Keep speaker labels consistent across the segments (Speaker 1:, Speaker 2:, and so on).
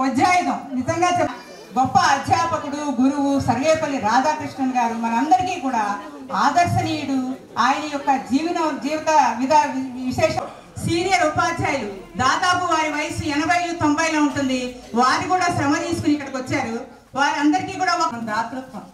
Speaker 1: వజ్రాయుధం నిజంగా చెప్ గొప్ప అధ్యాపకుడు గురువు సర్వేపల్లి రాధాకృష్ణన్ గారు మనందరికీ కూడా ఆదర్శనీయుడు ఆయన యొక్క జీవన జీవిత విధ విశేషం సీనియర్ ఉపాధ్యాయులు దాదాపు వారి వయసు ఎనభైలు తొంభైలో ఉంటుంది వారు కూడా శ్రమ తీసుకుని ఇక్కడికి వచ్చారు వారందరికీ కూడా ఒక దాతృత్వం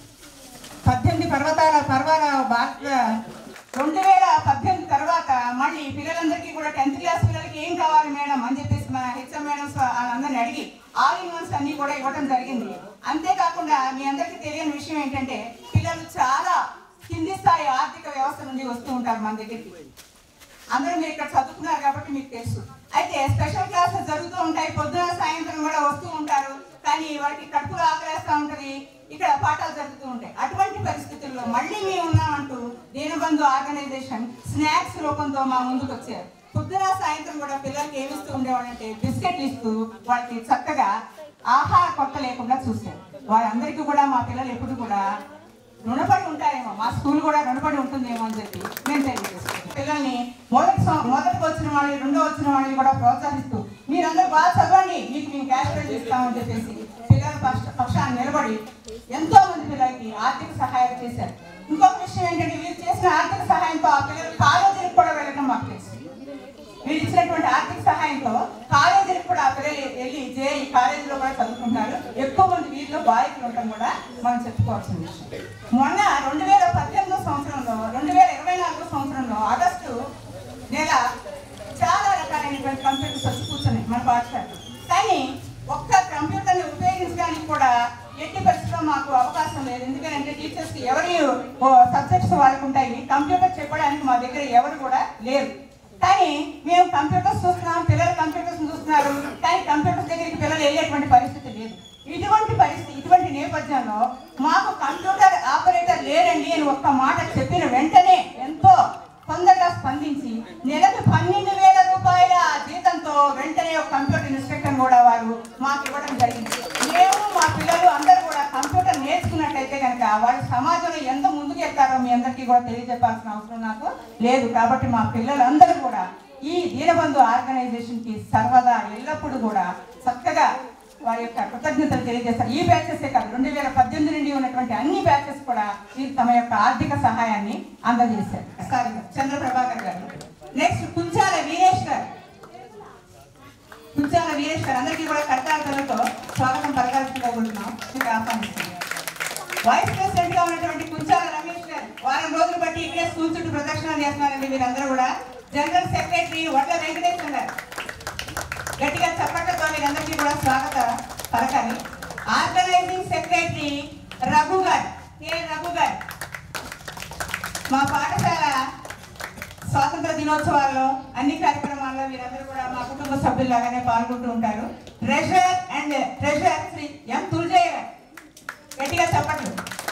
Speaker 1: పద్దెనిమిది పర్వతాల పర్వాల భారత రెండు వేల పద్దెనిమిది తర్వాత మళ్ళీ పిల్లలందరికీ కూడా టెన్త్ క్లాస్ పిల్లలకి ఏం కావాలి మేడం అని చెప్పేసి మన హెచ్ఎం మేడమ్స్ వాళ్ళందరిని అడిగి ఆల్ ఇన్ వన్స్ అన్ని కూడా ఇవ్వడం జరిగింది అంతేకాకుండా మీ అందరికీ తెలియని విషయం ఏంటంటే పిల్లలు చాలా కింది స్థాయి ఆర్థిక వ్యవస్థ నుండి వస్తూ ఉంటారు మన దగ్గరికి అందరూ మీరు ఇక్కడ చదువుకున్నారు కాబట్టి మీకు తెలుసు అయితే స్పెషల్ క్లాసెస్ జరుగుతూ ఉంటాయి పొద్దున సాయంత్రం కూడా వస్తూ ఉంటారు కానీ వాటికి కడుపులో ఆకలేస్తూ ఉంటది ఇక్కడ పాఠాలు జరుగుతూ ఉంటాయి అటువంటి పరిస్థితుల్లో మళ్ళీ మేము ఉన్నామంటూ దీనబంధు ఆర్గనైజేషన్ స్నాక్స్ రూపంతో మా ముందుకు వచ్చారు పొద్దున సాయంత్రం కూడా పిల్లలకి ఏమిస్తూ ఉండేవాళ్ళంటే బిస్కెట్లు ఇస్తూ వాళ్ళకి చక్కగా ఆహార కొత్త లేకుండా చూశారు వారందరికీ కూడా మా పిల్లలు ఎప్పుడు కూడా రుణపడి ఉంటారేమో మా స్కూల్ కూడా రుణపడి ఉంటుందేమో అని చెప్పి నేను తెలియజేస్తున్నాను పిల్లల్ని మొదటి సం- మొదటికి వచ్చిన వాళ్ళని రెండో వచ్చిన వాళ్ళని కూడా ప్రోత్సహిస్తూ మీరందరూ బాగా చదవండి మీకు మేము క్యాష్ ప్రైజ్ ఇస్తామని చెప్పేసి పిల్లల పక్ష పక్షాన్ని నిలబడి ఎంతో మంది పిల్లలకి ఆర్థిక సహాయం చేశారు ఇంకొక విషయం ఏంటంటే వీరు చేసిన ఆర్థిక సహాయంతో ఆ పిల్లలు కాలేజీకి కూడా వెళ్ళడం మాకు తెలుసు వీళ్ళు ఇచ్చినటువంటి ఆర్థిక సహాయంతో కాలేజీలకు కూడా ఆ పిల్లలు వెళ్ళి జేఈ కాలేజీలో కూడా చదువుకుంటున్నారు ఎక్కువ మంది వీరిలో బాలికలు ఉండడం కూడా మనం చెప్పుకోవాల్సిన విషయం మొన్న రెండు వేల పద్దెనిమిదో సంవత్సరంలో రెండు వేల ఇరవై నాలుగో సంవత్సరంలో ఆగస్టు నెల చాలా రకాలైనటువంటి కంప్యూటర్స్ వచ్చి కూర్చున్నాయి మన పాఠశాలలో కానీ ఒక్క కంప్యూటర్ని ఉపయోగించడానికి కూడా ఎట్టి పరిస్థితుల్లో మాకు అవకాశం లేదు ఎందుకంటే టీచర్స్ ఎవరి సబ్జెక్ట్స్ వాళ్ళకు ఉంటాయి కంప్యూటర్ చెప్పడానికి మా దగ్గర ఎవరు కూడా లేరు కానీ మేము కంప్యూటర్స్ చూస్తున్నాం పిల్లలు కంప్యూటర్స్ చూస్తున్నారు కానీ కంప్యూటర్స్ దగ్గరికి పిల్లలు వెళ్ళేటువంటి పరిస్థితి లేదు ఇటువంటి పరిస్థితి ఇటువంటి నేపథ్యంలో మాకు కంప్యూటర్ ఆపరేటర్ లేరండి అని ఒక్క మాట చెప్పిన వెంటనే ఎంతో తొందరగా స్పందించి నెలకు పన్నెండు వేల రూపాయల జీతంతో వెంటనే ఒక కంప్యూటర్ ఇన్స్ట్రక్టర్ కూడా వారు మాకు ఇవ్వడం జరిగింది మేము మా పిల్లలు అందరూ కూడా కంప్యూటర్ నేర్చుకున్నట్టయితే కనుక వాళ్ళు సమాజంలో ఎంత ముందుకు వెళ్తారో మీ అందరికీ కూడా తెలియజెప్పాల్సిన అవసరం నాకు లేదు కాబట్టి మా పిల్లలందరూ కూడా ఈ దీనబంధు ఆర్గనైజేషన్ కి సర్వదా ఎల్లప్పుడూ కూడా చక్కగా వారి యొక్క కృతజ్ఞతలు తెలియజేస్తారు ఈ బ్యాచెస్ కాదు రెండు వేల పద్దెనిమిది నుండి ఉన్నటువంటి అన్ని బ్యాచెస్ కూడా వీరు తమ యొక్క ఆర్థిక సహాయాన్ని అందజేశారు సారీ చంద్రప్రభాకర్ గారు నెక్స్ట్ కుంచాల వీరేష్ గారు కుంచాల వీరేష్ గారు అందరికీ కూడా కర్తాలతో స్వాగతం పలకాల్సిందిగా కోరుతున్నాం మీకు ఆహ్వానిస్తున్నాం వైస్ ప్రెసిడెంట్ గా ఉన్నటువంటి కుంచాల రమేష్ గారు వారం రోజులు బట్టి ఇక్కడే స్కూల్ చుట్టూ ప్రదక్షిణ చేస్తున్నారండి మీరందరూ కూడా జనరల్ సెక్రటరీ వడ్ల వెంకటేశ్వర గారు గట్టిగా చప్పట్లతో మీరందరికీ కూడా స్వాగత పలకాలి ఆర్గనైజింగ్ సెక్రటరీ రఘు గారు కె రఘు గారు మా పాఠశాల స్వాతంత్ర దినోత్సవాల్లో అన్ని కార్యక్రమాల్లో మీరందరూ కూడా మా కుటుంబ సభ్యుల్లాగానే పాల్గొంటూ ఉంటారు treasurer and treasurer Shri M Tulajayya garu గట్టిగా చెప్పట్లు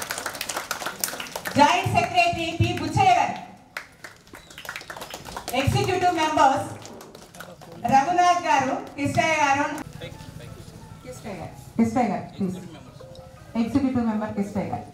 Speaker 1: joint secretary P Buchayya garu executive members Raghunath గారు కృష్ణయ్య గారు కృష్ణయ్య గారు కృష్ణయ్య గారు ప్లీజ్ ఎగ్జిక్యూటివ్ మెంబర్ కృష్ణయ్య గారు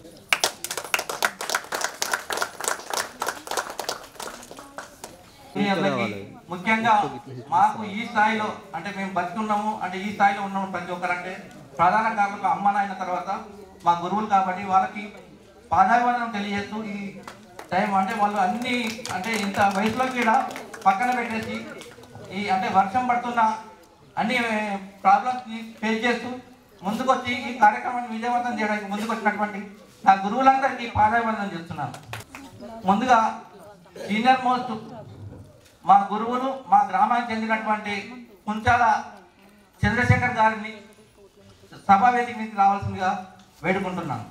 Speaker 2: మీ అందరికీ ముఖ్యంగా మాకు ఈ స్థాయిలో అంటే మేము బతుకున్నాము అంటే ఈ స్థాయిలో ఉన్నాము ప్రతి ఒక్కరంటే ప్రధాన కారణం అమ్మ నాయన తర్వాత మా గురువులు కాబట్టి వాళ్ళకి పాదాభివందనం తెలియజేస్తూ ఈ టైం అంటే వాళ్ళు అన్ని అంటే ఇంత వయసులో కూడా పక్కన పెట్టేసి ఈ అంటే వర్షం పడుతున్న అన్ని ప్రాబ్లమ్స్ ఫేస్ చేస్తూ ముందుకొచ్చి ఈ కార్యక్రమాన్ని విజయవంతం చేయడానికి ముందుకు వచ్చినటువంటి నా గురువులందరికీ పాదాభివందనం చేస్తున్నాను ముందుగా సీనియర్ మోస్ట్ మా గురువులు మా గ్రామానికి చెందినటువంటి కుంచాల చంద్రశేఖర్ గారిని సభా వేదిక మీదకి రావాల్సిందిగా వేడుకుంటున్నాను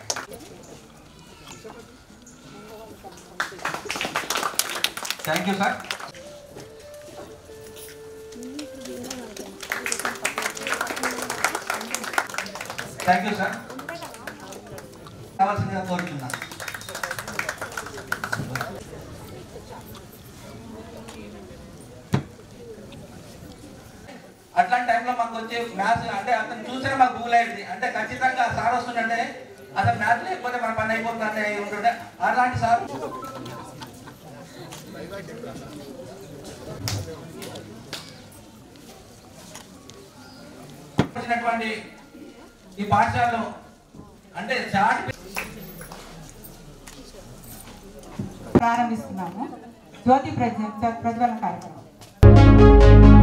Speaker 2: thank you sir thank you sir కావాల్సిందిగా కోరుతున్నాను అట్లాంటి టైంలో మాకు వచ్చే మ్యాథ్స్ అంటే అతను చూసిన మాకు గూగుల్ అయ్యింది అంటే ఖచ్చితంగా సార్ వస్తుందంటే అతను మ్యాథ్స్ లేకపోతే మన పని అయిపోతుందంటే ఉంటుండే అలాంటి సార్ వచ్చినటువంటి ఈ పాఠశాలలో అంటే చాటి
Speaker 1: ప్రారంభిస్తున్నాము జ్యోతి ప్రజ్వ ప్రజ్వలన కార్యక్రమం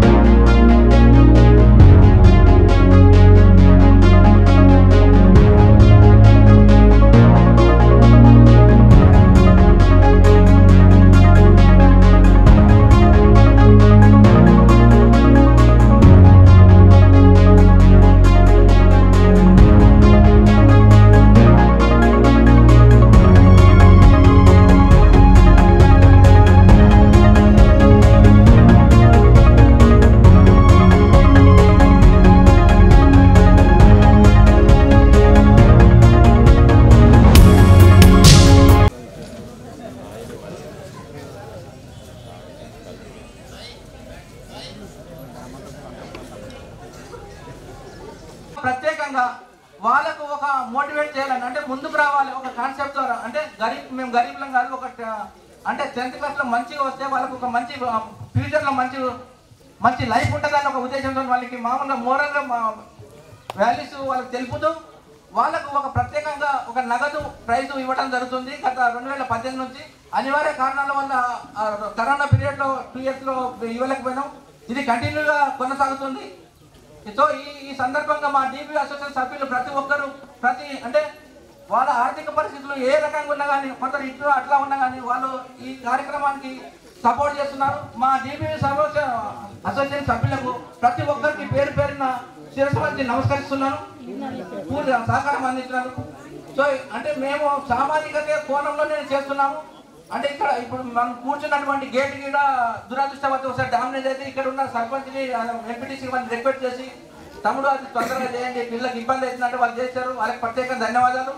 Speaker 2: ప్రత్యేకంగా వాళ్ళకు ఒక మోటివేట్ చేయాలని అంటే ముందుకు రావాలి ఒక కాన్సెప్ట్ ద్వారా అంటే గరీబ్ మేము గరీబ్లం కాదు ఒక ట- అంటే టెన్త్ క్లాస్లో మంచిగా వస్తే వాళ్ళకు ఒక మంచి ఫ్యూచర్లో మంచి మంచి లైఫ్ ఉంటుందని ఒక ఉద్దేశంతో వాళ్ళకి మామూలుగా మోరల్గా మా వాల్యూస్ వాళ్ళకి తెలుపుతూ వాళ్ళకు ఒక ప్రత్యేకంగా ఒక నగదు ప్రైజ్ ఇవ్వడం జరుగుతుంది గత రెండు వేల పద్దెనిమిది నుంచి అనివార్య కారణాల వల్ల ఆ, కరోనా పీరియడ్లో టూ ఇయర్స్లో ఇవ్వలేకపోయినాం ఇది కంటిన్యూగా కొనసాగుతుంది సో ఈ ఈ సందర్భంగా మా డీపీ అసోసియేషన్ సభ్యులు ప్రతి ఒక్కరు ప్రతి అంటే వాళ్ళ ఆర్థిక పరిస్థితులు ఏ రకంగా ఉన్నా కానీ కొందరు ఇట్లు అట్లా ఉన్నా కానీ వాళ్ళు ఈ కార్యక్రమానికి సపోర్ట్ చేస్తున్నారు మా డీపీ అసోసియేషన్ సభ్యులకు ప్రతి ఒక్కరికి పేరు పేరున శిరస్సు వంచి నమస్కరిస్తున్నాను పూర్తి సహకారం అందించినందుకు సో అంటే మేము సామాజిక కోణంలో నేను చేస్తున్నాము అంటే ఇక్కడ ఇప్పుడు మనం కూర్చున్నటువంటి గేట్ గీడ దురదృష్టవతి ఒకసారి డామినేజ్ అయితే ఇక్కడ ఉన్న సర్పంచ్ని ఎంపీటీసీ వాళ్ళని రిక్వెస్ట్ చేసి తమ్ముడు అది తొందరగా చేయండి పిల్లలకి ఇబ్బంది అవుతుందంటే వాళ్ళు చేశారు వాళ్ళకి ప్రత్యేక ధన్యవాదాలు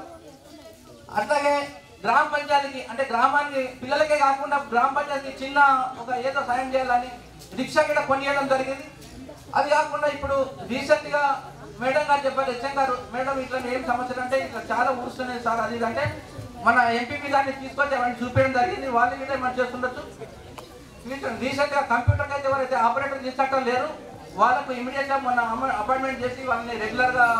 Speaker 2: అట్లాగే గ్రామ పంచాయతీకి అంటే గ్రామానికి పిల్లలకే కాకుండా గ్రామ పంచాయతీకి చిన్న ఒక ఏదో సాయం చేయాలని రిక్షా కూడా కొనియడం జరిగింది అది కాకుండా ఇప్పుడు రీసెంట్ గా మేడం గారు చెప్పారు హెచ్ఎం గారు మేడం ఇట్లా ఏం సమస్యలు అంటే ఇట్లా చాలా ఊరుస్తున్నాయి సార్ అది ఇది అంటే మన ఎంపీపీ గారిని తీసుకొచ్చి అవన్నీ చూపించడం జరిగింది వాళ్ళు కూడా మనం చేస్తుండొచ్చు రీసెంట్ గా కంప్యూటర్ అయితే ఎవరైతే ఆపరేటర్ చేసేటం లేరు వాళ్ళకు ఇమీడియట్ గా మన అపాయింట్మెంట్ చేసి వాళ్ళని రెగ్యులర్ గా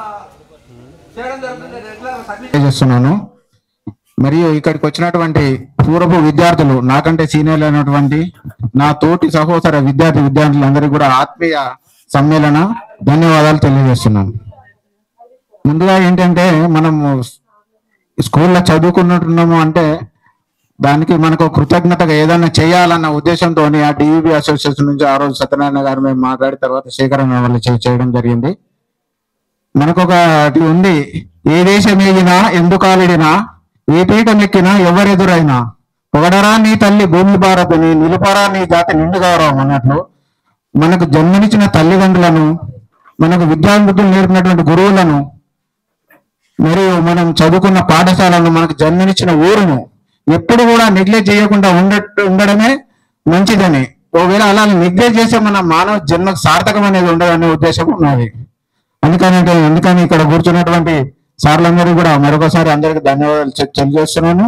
Speaker 2: చేయడం జరుగుతుంది రెగ్యులర్ గా సబ్మిట్
Speaker 3: చేస్తున్నాను మరియు ఇక్కడికి వచ్చినటువంటి పూర్వపు విద్యార్థులు నాకంటే సీనియర్లు అయినటువంటి నా తోటి సహోదర విద్యార్థి విద్యార్థులందరికీ కూడా ఆత్మీయ సమ్మేళన ధన్యవాదాలు తెలియజేస్తున్నాను ముందుగా ఏంటంటే మనము స్కూల్లో చదువుకుంటున్నాము అంటే దానికి మనకు కృతజ్ఞతగా ఏదైనా చేయాలన్న ఉద్దేశంతో ఆ డివిబి అసోసియేషన్ నుంచి ఆ రోజు సత్యనారాయణ గారు మేము మాట్లాడిన తర్వాత శేఖరణ వాళ్ళు చే- చేయడం జరిగింది మనకు ఒకటి ఉంది ఏ దేశం ఎగినా ఎందుకు ఆలిడినా ఏ పీఠం ఎక్కినా ఎవరెదురైనా పొగడరా నీ తల్లి భూమి భారతిని నిలుపరా నీ జాతి నిండు గౌరవం అన్నట్లు మనకు జన్మనిచ్చిన తల్లిదండ్రులను మనకు విద్యాబుద్ధులు నేర్పినటువంటి గురువులను మరియు మనం చదువుకున్న పాఠశాలను మనకు జన్మనిచ్చిన ఊరును ఎప్పుడు కూడా నెగ్లెక్ట్ చేయకుండా ఉండట్టు ఉండడమే మంచిదని ఒకవేళ అలా నెగ్లెక్ట్ చేస్తే మన మానవ జన్మకు సార్థకం అనేది ఉండదనే ఉద్దేశం ఉన్నది అందుకని అందుకని ఇక్కడ కూర్చున్నటువంటి సార్లందరూ కూడా మరొకసారి అందరికి ధన్యవాదాలు చె- తెలియజేస్తున్నాను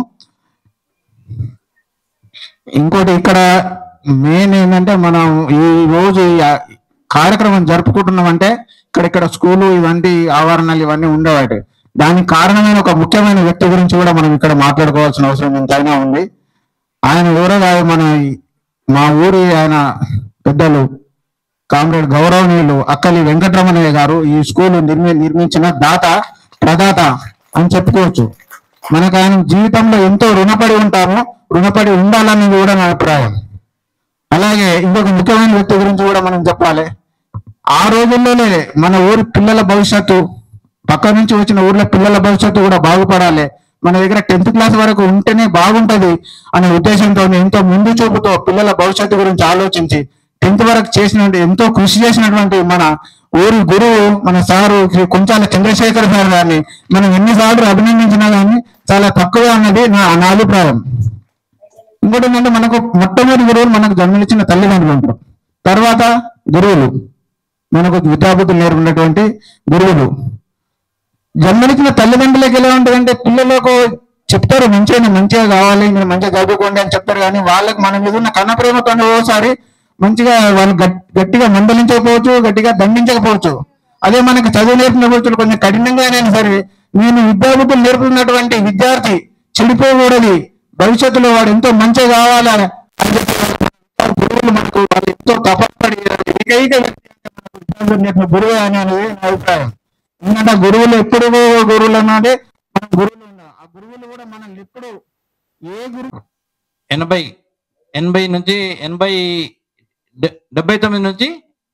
Speaker 3: ఇంకోటి ఇక్కడ మెయిన్ ఏంటంటే మనం ఈ రోజు ఈ ఆ- కార్యక్రమం జరుపుకుంటున్నాం అంటే ఇక్కడ ఇక్కడ స్కూలు ఇవంటి ఆవరణలు ఇవన్నీ ఉండేవాటి దానికి కారణమైన ఒక ముఖ్యమైన వ్యక్తి గురించి కూడా మనం ఇక్కడ మాట్లాడుకోవాల్సిన అవసరం ఎంతైనా ఉంది ఆయన ఎవరో కాదు మన ఈ- మా ఊరి ఆయన పెద్దలు కామ్రేడ్ గౌరవనీయులు అక్కలి వెంకటరమణయ్య గారు ఈ స్కూల్ నిర్మి నిర్మించిన దాత ప్రదాత అని చెప్పుకోవచ్చు మనకు ఆయన జీవితంలో ఎంతో రుణపడి ఉంటాము రుణపడి ఉండాలని కూడా నా అభిప్రాయం అలాగే ఇంకొక ముఖ్యమైన వ్యక్తి గురించి కూడా మనం చెప్పాలి ఆ రోజుల్లోనే మన ఊరి పిల్లల భవిష్యత్తు పక్క నుంచి వచ్చిన ఊర్లో పిల్లల భవిష్యత్తు కూడా బాగుపడాలి మన దగ్గర టెన్త్ క్లాస్ వరకు ఉంటేనే బాగుంటది అనే ఉద్దేశంతో ఎంతో ముందు చూపుతో పిల్లల భవిష్యత్తు గురించి ఆలోచించి టెన్త్ వరకు చేసినటువంటి ఎంతో కృషి చేసినటువంటి మన ఊరి గురువు మన సారు శ్రీ కొంచాల చంద్రశేఖర్ సార్ గారిని మనం ఎన్నిసార్లు అభినందించినా గానీ చాలా తక్కువ అన్నది నా నా అభిప్రాయం ఇంకోటి ఏంటంటే మనకు మొట్టమొదటి గురువులు మనకు జన్మనిచ్చిన తల్లిదండ్రులు ఉంటారు తర్వాత గురువులు మనకు విద్యాబుద్ధులు నేర్పినటువంటి గురువులు జన్మనిచ్చిన తల్లిదండ్రులకు ఎలా ఉంటుందంటే పిల్లలకు చెప్తారు మంచిగా మంచిగా కావాలి మీరు మంచిగా చదువుకోండి అని చెప్తారు కానీ వాళ్ళకి మన మీద ఉన్న కన్న ప్రేమతో ఓసారి మంచిగా వాళ్ళు గట్- గట్టిగా మందలించకపోవచ్చు గట్టిగా దండించకపోవచ్చు అదే మనకి చదువు నేర్పిన గురించి కొంచెం కఠినంగానైనా సరే నేను విద్యాబుద్ధులు నేర్పుతున్నటువంటి విద్యార్థి చెడిపోకూడదు భవిష్యత్తులో వాడు ఎంతో మంచిగా కావాలని అని చెప్పి వాళ్ళ గురువులు మనకు వాళ్ళు ఎంతో తపపడి ఏకైక వ్యక్తి అంటే మనకు విద్యాబుద్ధులు నేర్పిన గురువే అని అనేది నా అభిప్రాయం ఎందుకంటే గురువులు ఎప్పుడు గురువులు అన్నది మన గురువులు ఉన్నారు ఆ గురువులు కూడా మనల్ని ఎప్పుడు ఏ గురువు
Speaker 2: ఎనభై ఎనభై నుంచి ఎనభై డె- డెబ్బై తొమ్మిది నుంచి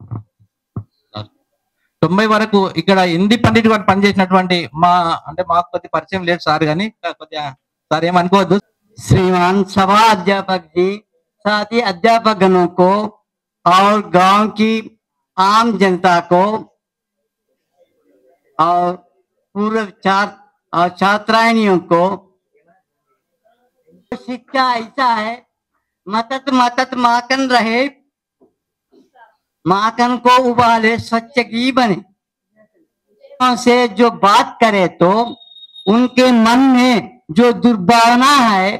Speaker 2: తొంభై వరకు ఇక్కడ హిందీ పండిట్ గారు పనిచేసినటువంటి మా అంటే మాకు కొద్ది పరిచయం లేదు సార్ కానీ కొద్దిగా సార్ ఏమనుకోవద్దు
Speaker 4: श्रीमान सभा अध्यापक जी साथ ही अध्यापक गणों को और गांव की आम जनता को और पूर्व छात्र और छात्रायणियों को शिक्षा ऐसा है मतत मतत माकन रहे माकन को उबाले स्वच्छ घी बने से जो बात करे तो उनके मन में जो दुर्भावना है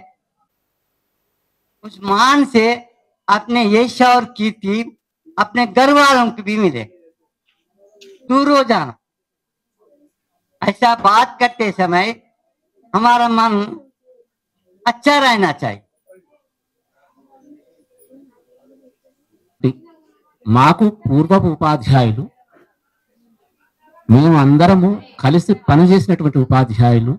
Speaker 4: उस मान से अपने यश और कीर्ति अपने घर वालों को भी मिले दूर हो जाना ऐसा बात करते समय हमारा मन अच्छा रहना चाहिए
Speaker 5: మాకు పూర్వపు ఉపాధ్యాయులు మేము అందరము కలిసి పనిచేసినటువంటి ఉపాధ్యాయులు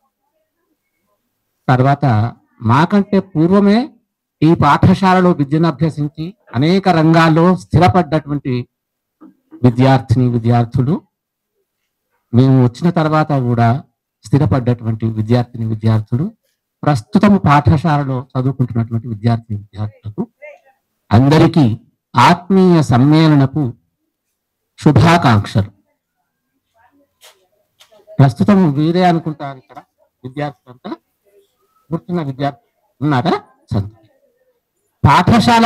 Speaker 5: తర్వాత మాకంటే పూర్వమే ఈ పాఠశాలలో విద్యను అభ్యసించి అనేక రంగాల్లో స్థిరపడ్డటువంటి విద్యార్థిని విద్యార్థులు మేము వచ్చిన తర్వాత కూడా స్థిరపడ్డటువంటి విద్యార్థిని విద్యార్థులు ప్రస్తుతం పాఠశాలలో చదువుకుంటున్నటువంటి విద్యార్థిని విద్యార్థులకు అందరికీ ఆత్మీయ సమ్మేళనపు శుభాకాంక్షలు ప్రస్తుతం వీరే అనుకుంటారు ఇక్కడ విద్యార్థులంతా గుర్తున్న విద్యార్థి ఉన్నారా సంతోషం పాఠశాల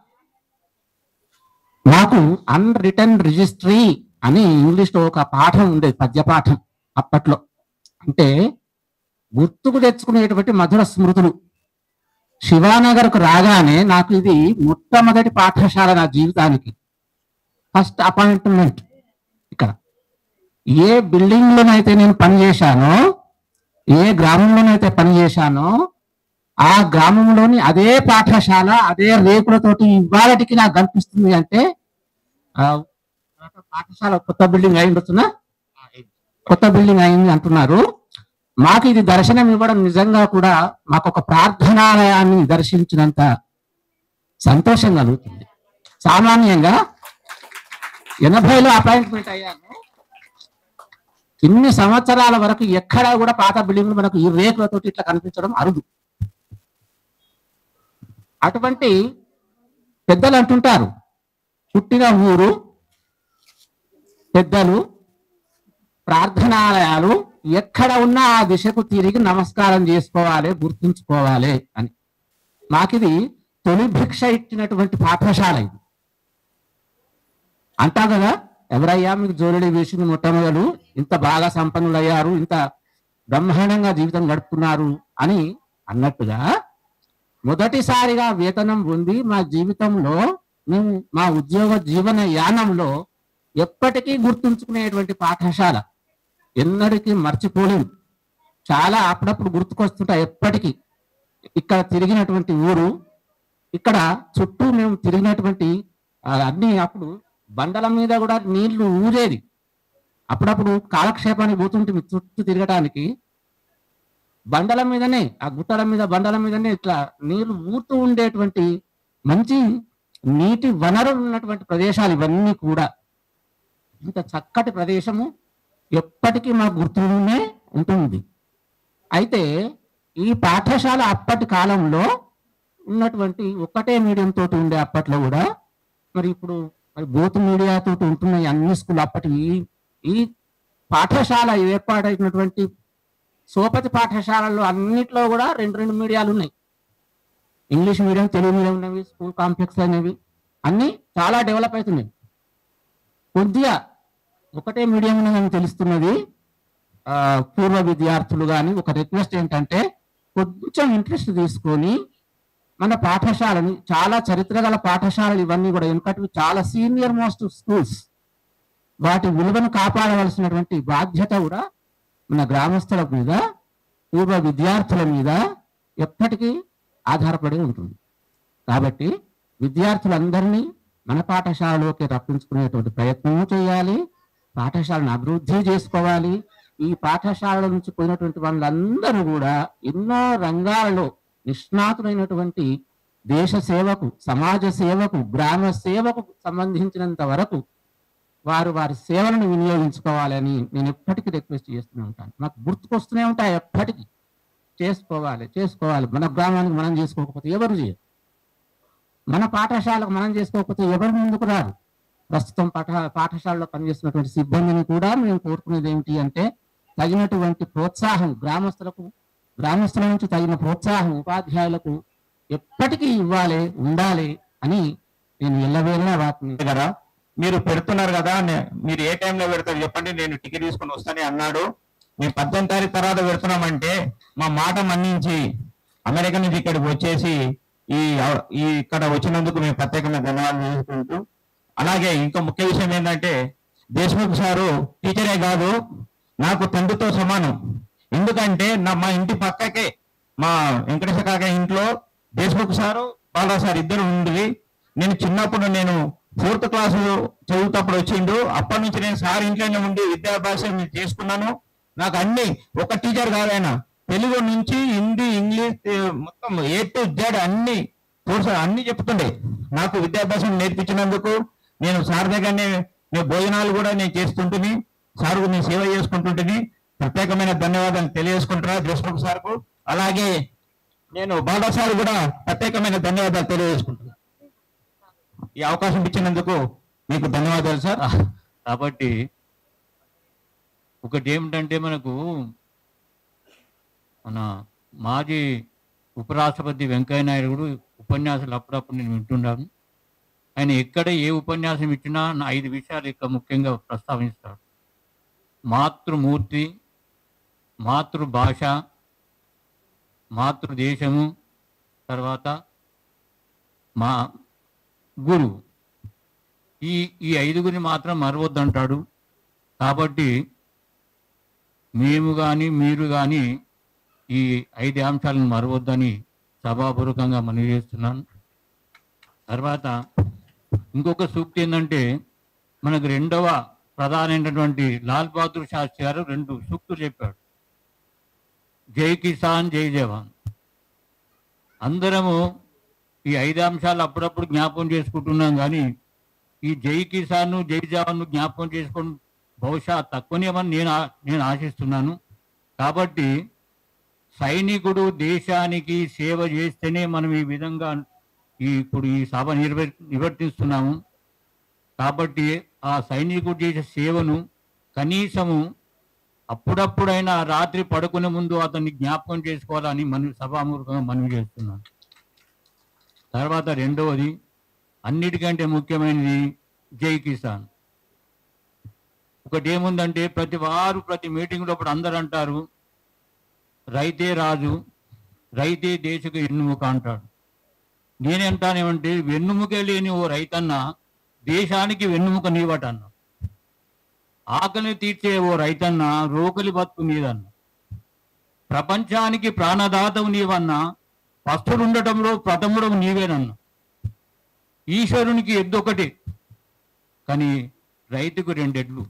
Speaker 5: నాకు అన్ రిటర్న్ రిజిస్ట్రీ అని ఇంగ్లీష్ లో ఒక పాఠం ఉండేది పద్య పాఠం అప్పట్లో అంటే గుర్తుకు తెచ్చుకునేటువంటి మధుర స్మృతులు శివానగర్కు రాగానే నాకు ఇది మొట్టమొదటి పాఠశాల నా జీవితానికి ఫస్ట్ అపాయింట్మెంట్ ఇక్కడ ఏ బిల్డింగ్ లోనైతే నేను పనిచేశానో ఏ గ్రామంలోనైతే పనిచేశానో ఆ గ్రామంలోని అదే పాఠశాల అదే రేకులతోటి ఇవాళటికి నాకు కనిపిస్తుంది అంటే ఆ పాఠశాల కొత్త బిల్డింగ్ అయిండుతున్నా కొత్త బిల్డింగ్ అయింది అంటున్నారు మాకు ఇది దర్శనం ఇవ్వడం నిజంగా కూడా మాకు ఒక ప్రార్థనాలయాన్ని దర్శించినంత సంతోషం కలుగుతుంది సామాన్యంగా ఎనభైలో అపాయింట్మెంట్ అయ్యాను ఇన్ని సంవత్సరాల వరకు ఎక్కడా కూడా పాత బిల్డింగ్లు మనకు ఈ రేకులతోటి ఇట్లా కనిపించడం అరుదు అటువంటి పెద్దలు అంటుంటారు పుట్టిన ఊరు పెద్దలు ప్రార్థనాలయాలు ఎక్కడ ఉన్నా ఆ దిశకు తిరిగి నమస్కారం చేసుకోవాలి గుర్తుంచుకోవాలి అని మాకిది తొలి భిక్ష ఇచ్చినటువంటి పాఠశాల ఇది అంటా కదా ఎవరయ్యా మీకు జోలిడి వేసింది మొట్టమొదలు ఇంత బాగా సంపన్నులయ్యారు ఇంత బ్రహ్మాండంగా జీవితం గడుపుతున్నారు అని అన్నట్టుగా మొదటిసారిగా వేతనం పొంది మా జీవితంలో మేము మా ఉద్యోగ జీవన యానంలో ఎప్పటికీ గుర్తుంచుకునేటువంటి పాఠశాల ఎన్నటికీ మర్చిపోలేము చాలా అప్పుడప్పుడు గుర్తుకొస్తుంటాయి ఎప్పటికీ ఇక్కడ తిరిగినటువంటి ఊరు ఇక్కడ చుట్టూ మేము తిరిగినటువంటి ఆ, అన్ని అప్పుడు బండల మీద కూడా నీళ్లు ఊరేది అప్పుడప్పుడు కాలక్షేపానికి పోతుంటే చుట్టూ తిరగటానికి బండల మీదనే ఆ గుట్టల మీద బండల మీదనే ఇట్లా నీళ్లు ఊరుతూ ఉండేటువంటి మంచి నీటి వనరులు ఉన్నటువంటి ప్రదేశాలు ఇవన్నీ కూడా ఇంత చక్కటి ప్రదేశము ఎప్పటికీ మాకు గుర్తునే ఉంటుంది అయితే ఈ పాఠశాల అప్పటి కాలంలో ఉన్నటువంటి ఒక్కటే మీడియం తోటి ఉండే అప్పట్లో కూడా మరి ఇప్పుడు మరి బోత్ మీడియా తోటి ఉంటున్నాయి అన్ని స్కూల్ అప్పటి ఈ- ఈ పాఠశాల ఏర్పాటైనటువంటి సోపతి పాఠశాలల్లో అన్నిట్లో కూడా రెండు రెండు మీడియాలు ఉన్నాయి ఇంగ్లీష్ మీడియం తెలుగు మీడియం ఉన్నవి స్కూల్ కాంప్లెక్స్ అనేవి అన్ని చాలా డెవలప్ అవుతున్నాయి కొద్దిగా ఒకటే మీడియం ఉన్నదని తెలుస్తున్నది ఆ, పూర్వ విద్యార్థులు కానీ ఒక రిక్వెస్ట్ ఏంటంటే కొంచెం ఇంట్రెస్ట్ తీసుకొని మన పాఠశాలని చాలా చరిత్ర గల పాఠశాలలు ఇవన్నీ కూడా ఎందుకంటే చాలా సీనియర్ మోస్ట్ స్కూల్స్ వాటి విలువను కాపాడవలసినటువంటి బాధ్యత కూడా మన గ్రామస్తుల మీద పూర్వ విద్యార్థుల మీద ఎప్పటికీ ఆధారపడి ఉంటుంది కాబట్టి విద్యార్థులందరినీ మన పాఠశాలలోకి రప్పించుకునేటువంటి ప్రయత్నము చేయాలి పాఠశాలను అభివృద్ధి చేసుకోవాలి ఈ పాఠశాలల నుంచి పోయినటువంటి వాళ్ళందరూ కూడా ఎన్నో రంగాలలో నిష్ణాతులైనటువంటి దేశ సేవకు సమాజ సేవకు గ్రామ సేవకు సంబంధించినంత వరకు వారు వారి సేవలను వినియోగించుకోవాలని నేను ఎప్పటికీ రిక్వెస్ట్ చేస్తూనే ఉంటాను నాకు గుర్తుకొస్తూనే ఉంటాయి ఎప్పటికీ చేసుకోవాలి చేసుకోవాలి మన గ్రామానికి మనం చేసుకోకపోతే ఎవరు చేయరు మన పాఠశాలకు మనం చేసుకోకపోతే ఎవరు ముందుకు రారు ప్రస్తుతం పాఠ పాఠశాలలో పనిచేస్తున్నటువంటి సిబ్బందిని కూడా మేము కోరుకునేది ఏమిటి అంటే తగినటువంటి ప్రోత్సాహం గ్రామస్తులకు గ్రామస్తుల నుంచి తగిన ప్రోత్సాహం ఉపాధ్యాయులకు ఎప్పటికీ ఇవ్వాలి ఉండాలి అని నేను ఎల్లవేళలా వాటిని
Speaker 3: కదా మీరు పెడుతున్నారు కదా నే- మీరు ఏ టైంలో పెడతారు చెప్పండి నేను టికెట్ తీసుకొని వస్తానే అన్నాడు మేము పద్దెనిమిది తారీఖు తర్వాత పెడుతున్నామంటే మా మాట మన్నించి అమెరికా నుంచి ఇక్కడికి వచ్చేసి ఈ అవ- ఈ ఇక్కడ వచ్చినందుకు మేము ప్రత్యేకంగా ధన్యవాదాలు చేసుకుంటూ అలాగే ఇంకా ముఖ్య విషయం ఏంటంటే దేశ్ముఖ్ సారు టీచరే కాదు నాకు తండ్రితో సమానం ఎందుకంటే నా మా ఇంటి పక్కకే మా వెంకటేశ్వర కాక ఇంట్లో దేశ్ముఖ్ సారు బాలరావు సార్ ఇద్దరు ఉండి నేను చిన్నప్పుడు నేను ఫోర్త్ క్లాస్ చదువుతప్పుడు వచ్చిండు అప్పటి నుంచి నేను సార్ ఇంట్లోనే ఉండి విద్యాభ్యాసం చేసుకున్నాను నాకు అన్ని ఒక టీచర్ కాదైన తెలుగు నుంచి హిందీ ఇంగ్లీష్ ఏ, మొత్తం ఏ టు జెడ్ అన్ని కోర్సు అన్ని చెప్తుండే నాకు విద్యాభ్యాసం నేర్పించినందుకు నేను సార్ దగ్గరనే నేను భోజనాలు కూడా నేను చేస్తుంటుంది సార్ నేను సేవ చేసుకుంటుంటుంది ప్రత్యేకమైన ధన్యవాదాలు తెలియజేసుకుంటున్నా జస్ముఖ్ సార్కు అలాగే నేను బాలా సార్ కూడా ప్రత్యేకమైన ధన్యవాదాలు తెలియజేసుకుంటున్నా ఈ అవకాశం ఇచ్చినందుకు మీకు ధన్యవాదాలు సార్
Speaker 6: కాబట్టి ఒకటి ఏమిటంటే మనకు మన మాజీ ఉపరాష్ట్రపతి వెంకయ్య నాయుడు కూడా ఉపన్యాసాలు అప్పుడప్పుడు నేను వింటున్నాను ఆయన ఎక్కడ ఏ ఉపన్యాసం ఇచ్చినా నా ఐదు విషయాలు ఇక్కడ ముఖ్యంగా ప్రస్తావిస్తాడు మాతృమూర్తి మాతృభాష మాతృదేశము తర్వాత మా గురువు ఈ ఈ ఐదుగురిని మాత్రం మరవద్దంటాడు కాబట్టి మేము కానీ మీరు కానీ ఈ ఐదు అంశాలను మరవద్దని సభాపూర్వకంగా మనవి చేస్తున్నాను తర్వాత ఇంకొక సూక్తి ఏంటంటే మనకు రెండవ ప్రధానమైనటువంటి లాల్ బహదూర్ శాస్త్రి గారు రెండు సూక్తులు చెప్పాడు జై కిసాన్ జై జవాన్ అందరము ఈ ఐదు అంశాలు అప్పుడప్పుడు జ్ఞాపకం చేసుకుంటున్నాం కానీ ఈ జై కిసాన్ జై జవాన్ జ్ఞాపకం చేసుకొని బహుశా తక్కువనేమని నేను ఆ- నేను ఆశిస్తున్నాను కాబట్టి సైనికుడు దేశానికి సేవ చేస్తేనే మనం ఈ విధంగా ఈ ఇప్పుడు ఈ సభ నిర్వ నిర్వర్తిస్తున్నాము కాబట్టి ఆ సైనికుడు చేసే సేవను కనీసము అప్పుడప్పుడైనా రాత్రి పడుకునే ముందు అతన్ని జ్ఞాపకం చేసుకోవాలని మనవి సభామూర్ఖంగా మనవి చేస్తున్నాను తర్వాత రెండవది అన్నిటికంటే ముఖ్యమైనది జై కిసాన్ ఒకటి ఏముందంటే ప్రతి వారు ప్రతి మీటింగ్లో ఇప్పుడు అందరు అంటారు రైతే రాజు రైతే దేశకు వెన్నుముక అంటాడు నేనేంటానేమంటే వెన్నుముకే లేని ఓ రైతన్న దేశానికి వెన్నుముక నీవటన్న ఆకలిని తీర్చే ఓ రైతన్న రోకలి బతుకు నీదన్న ప్రపంచానికి ప్రాణదాతవు నీవన్నా పస్తులుండటంలో ప్రథముడవు నీవేనన్నా ఈశ్వరునికి ఎద్దు ఒకటి కానీ రైతుకు రెండెడ్లు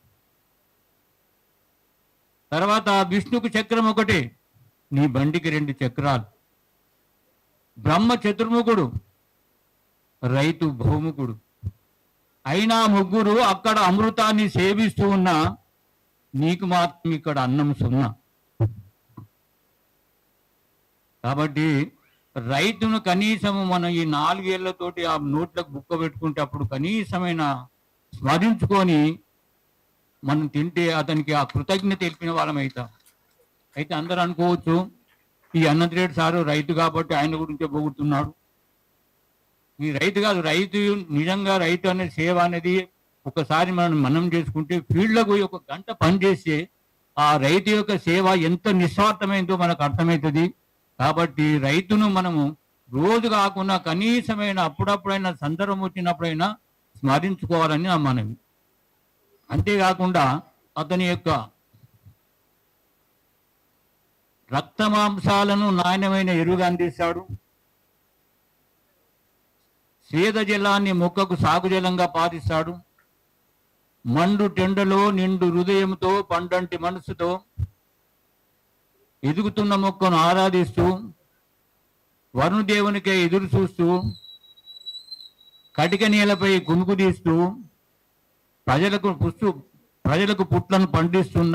Speaker 6: తర్వాత విష్ణుకు చక్రం ఒకటి నీ బండికి రెండు చక్రాలు బ్రహ్మ చతుర్ముఖుడు రైతు భౌముఖుడు అయినా ముగ్గురు అక్కడ అమృతాన్ని సేవిస్తూ ఉన్నా నీకు మాత్రం ఇక్కడ అన్నం సున్నా కాబట్టి రైతును కనీసము మనం ఈ నాలుగేళ్లతోటి ఆ నోట్లకు బుక్క పెట్టుకుంటే అప్పుడు కనీసమైన స్మరించుకొని మనం తింటే అతనికి ఆ కృతజ్ఞత తెలిపిన వాళ్ళం అవుతాం అయితే అందరూ అనుకోవచ్చు ఈ అన్నతిరెడ్డి సారు రైతు కాబట్టి ఆయన గురించే పొగుడుతున్నాడు ఈ రైతు కాదు రైతు నిజంగా రైతు అనే సేవ అనేది ఒకసారి మనం మనం చేసుకుంటే ఫీల్డ్లకు పోయి ఒక గంట పని చేస్తే ఆ రైతు యొక్క సేవ ఎంత నిస్వార్థమైందో మనకు అర్థమవుతుంది కాబట్టి రైతును మనము రోజు కాకుండా కనీసమైన అప్పుడప్పుడైనా సందర్భం వచ్చినప్పుడైనా స్మరించుకోవాలని నా మనవి అంతేకాకుండా అతని యొక్క రక్త మాంసాలను నాణ్యమైన ఎరువుగా అందిస్తాడు స్వేద జలాన్ని మొక్కకు సాగు జలంగా పాటిస్తాడు మండు టెండలో నిండు హృదయంతో పండంటి మనసుతో ఎదుగుతున్న మొక్కను ఆరాధిస్తూ వరుణదేవునికే ఎదురు చూస్తూ కటిక నేలపై కునుకుదీస్తూ ప్రజలకు పుస్తు ప్రజలకు పుట్లను పండిస్తున్న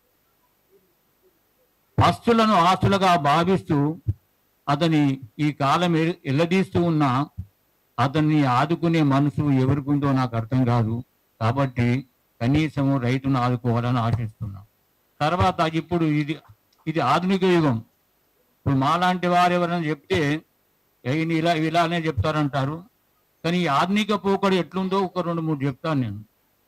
Speaker 6: పస్తులను ఆస్తులుగా భావిస్తూ అతని ఈ కాలం ఎ- ఎల్లదీస్తూ ఉన్న అతన్ని ఆదుకునే మనసు ఎవరికుందో నాకు అర్థం కాదు కాబట్టి కనీసము రైతును ఆదుకోవాలని ఆశిస్తున్నాం తర్వాత ఇప్పుడు ఇది ఇది ఆధునిక యుగం ఇప్పుడు మాలాంటి వారు ఎవరైనా చెప్తే "ఏ, ఈయన ఇలా ఇలానే చెప్తారంటారు కానీ ఈ ఆధునిక పోకడు ఎట్లుందో ఒక రెండు మూడు చెప్తాను నేను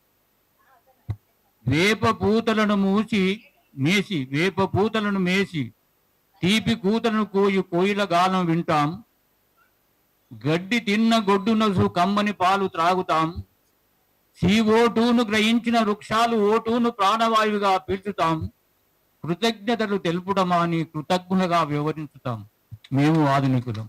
Speaker 6: వేప పూతలను మూసి మేసి వేప పూతలను మేసి తీపి కూతలను కోయి కోయిల గానం వింటాం గడ్డి తిన్న గొడ్డునసు కమ్మని పాలు త్రాగుతాం సి ఓటూను గ్రహించిన వృక్షాలు ఓటూను ప్రాణవాయువుగా పీల్చుతాం కృతజ్ఞతలు తెలుపుటమా అని కృతజ్ఞులుగా వివరించుతాం మేము ఆధునికులం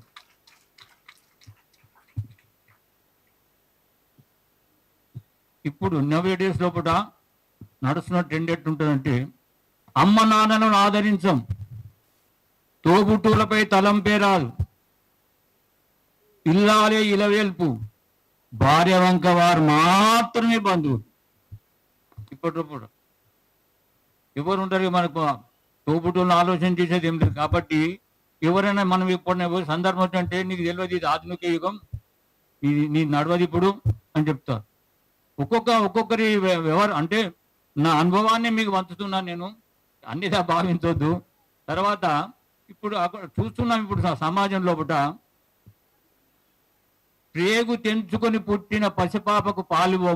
Speaker 6: ఇప్పుడు నవే డేస్ లోపల నడుస్తున్న ట్రెండ్ ఎట్టుంటుందంటే అమ్మ నాన్నలను ఆదరించం తోబుట్టులపై తలంపే రాదు ఇల్లాలే ఇలవేల్పు భార్య వంక వారు మాత్రమే బంధువులు ఇప్పటిప్పుడు ఎవరు ఉంటారు ఇక మనకు తోబుట్టులను ఆలోచన చేసేది ఏం లేదు కాబట్టి ఎవరైనా మనం ఇప్పుడు ఎవరు సందర్భం వచ్చింటే నీకు తెలియదు ఇది ఆధునిక యుగం ఇది నీ నడవది ఇప్పుడు అని చెప్తారు ఒక్కొక్క ఒక్కొక్కరి వ్య- వ్యవహారం అంటే నా అనుభవాన్ని మీకు పంచుతున్నాను నేను అన్నిదా భావించొద్దు తర్వాత ఇప్పుడు అక్కడ చూస్తున్నాం ఇప్పుడు స- సమాజం లోపల ప్రేగు తెంచుకొని పుట్టిన పసిపాపకు పాలువం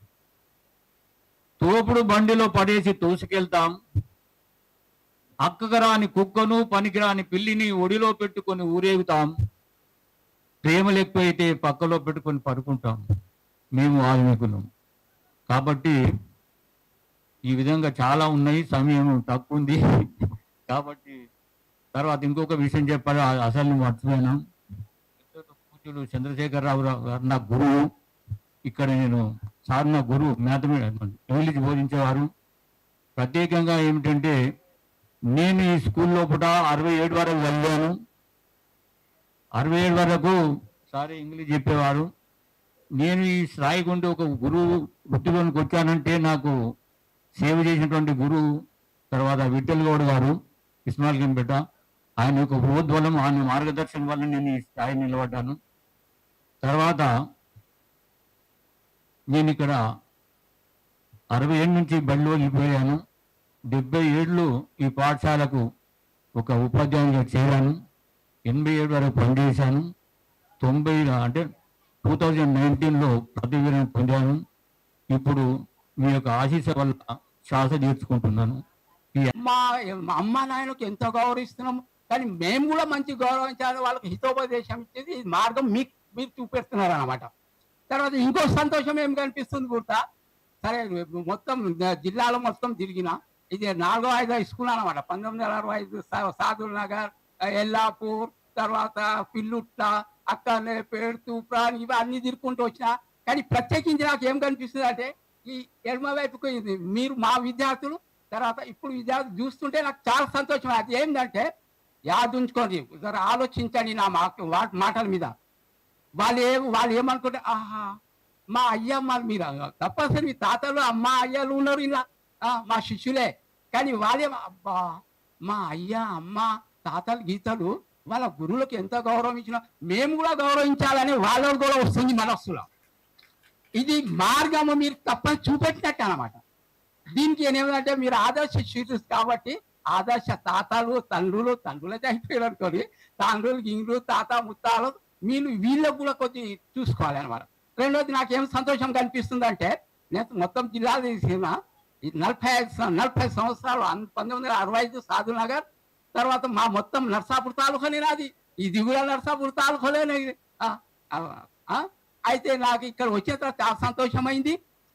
Speaker 6: తోపుడు బండిలో పడేసి తోసుకెళ్తాం అక్కకు రాని కుక్కను పనికిరాని పిల్లిని ఒడిలో పెట్టుకొని ఊరేగుతాం ప్రేమలు ఎక్కువైతే పక్కలో పెట్టుకొని పడుకుంటాం మేము ఆధునికులం కాబట్టి ఈ విధంగా చాలా ఉన్నాయి సమయం తక్కువ ఉంది కాబట్టి తర్వాత ఇంకొక విషయం చెప్పాలి ఆ- అసలు నేను మర్చిపోయాను పూజ్యులు చంద్రశేఖరరావు గారు నా గురువు ఇక్కడ నేను సార్ నా గురువు మ్యాథమెటిక్స్ ఇంగ్లీష్ బోధించేవారు ప్రత్యేకంగా ఏమిటంటే నేను ఈ స్కూల్ లోపల అరవై ఏడు వరకు చదివాను అరవై ఏడు వరకు సారీ ఇంగ్లీష్ చెప్పేవారు నేను ఈ స్థాయి గుండి ఒక గురువు వృత్తిలోనికి వచ్చానంటే నాకు సేవ చేసినటువంటి గురువు తర్వాత విఠల్ గౌడ్ గారు ఇస్మాయిల్ కింపేట ఆయన యొక్క ప్రోద్బలం ఆయన మార్గదర్శనం వల్ల నేను ఈ స్థాయి నిలబడ్డాను తర్వాత నేను ఇక్కడ అరవై ఏళ్ళ నుంచి బడిలో వెళ్ళిపోయాను డెబ్బై ఏళ్ళు ఈ పాఠశాలకు ఒక ఉపాధ్యాయునిగా చేరాను ఎనభై ఏడు వరకు పనిచేశాను తొంభై అంటే టూ థౌజండ్ నైన్టీన్లో పదవీలను పొందాను ఇప్పుడు మీ యొక్క ఆశీస్సు వల్ల శ్వాస తీర్చుకుంటున్నాను
Speaker 7: మా మా అమ్మ నాయనకు ఎంతో గౌరవిస్తున్నాము కానీ మేము కూడా మంచి గౌరవించాలి వాళ్ళకి హితోపదేశం ఇచ్చేది ఈ మార్గం మీకు మీరు చూపిస్తున్నారు అనమాట తర్వాత ఇంకో సంతోషం ఏం కనిపిస్తుంది కూడా సరే మొత్తం జిల్లాలో మొత్తం తిరిగిన ఇది నాలుగో ఐదో స్కూల్ అనమాట పంతొమ్మిది వందల అరవై ఐదు సా- సాదుల్ నగర్ ఎల్లాపూర్ తర్వాత పిల్లుట్ల అక్కనే పేరుతూ ప్రాణి ఇవి అన్ని తిరుక్కుంటూ వచ్చిన కానీ ప్రత్యేకించి నాకు ఏం కనిపిస్తుంది అంటే ఈ ఎడమ వైపుకు ఇది మీరు మా విద్యార్థులు తర్వాత ఇప్పుడు విద్యార్థులు చూస్తుంటే నాకు చాలా సంతోషం అది ఏంటంటే యాదుంచుకోండి జర ఆలోచించండి నా మా- వా- మాటల మీద వాళ్ళు ఏ వాళ్ళు ఏమనుకుంటే ఆహా మా అయ్యమ్మ మీరు తప్పనిసరి మీ తాతలు అమ్మ అయ్యలు ఉన్నారు ఇలా ఆ, మా శిష్యులే కానీ వాళ్ళే అబ్బా మా అయ్య అమ్మ తాతలు గీతలు వాళ్ళ గురువులకు ఎంత గౌరవం ఇచ్చినా మేము కూడా గౌరవించాలని వాళ్ళకు కూడా వస్తుంది మనస్సులో ఇది మార్గము మీరు తప్పని చూపెట్టినట్టు అనమాట దీనికి ఏమేమంటే మీరు ఆదర్శ శిష్యులు కాబట్టి ఆదర్శ తాతలు తండ్రులు తండ్రులైతే అయిపోయారు అనుకోని తండ్రులు గింగులు తాత ముత్తాలు మీరు వీళ్ళకు కూడా కొద్ది చూసుకోవాలి అనమాట రెండోది నాకేం సంతోషం కనిపిస్తుంది అంటే నేను మొత్తం జిల్లా తీసిన ఈ నలభై ఐదు సం- నలభై సంవత్సరాలు అన్- పంతొమ్మిది వందల అరవై ఐదు సాధు నగర్ తర్వాత మా మొత్తం నర్సాపూర్ తాలూకానే నాది ఇది కూడా నర్సాపూర్ తాలూకానే ఆ, ఆ, ఆ, అయితే నాకు ఇక్కడ వచ్చిన తర్వాత చాలా సంతోషమైంది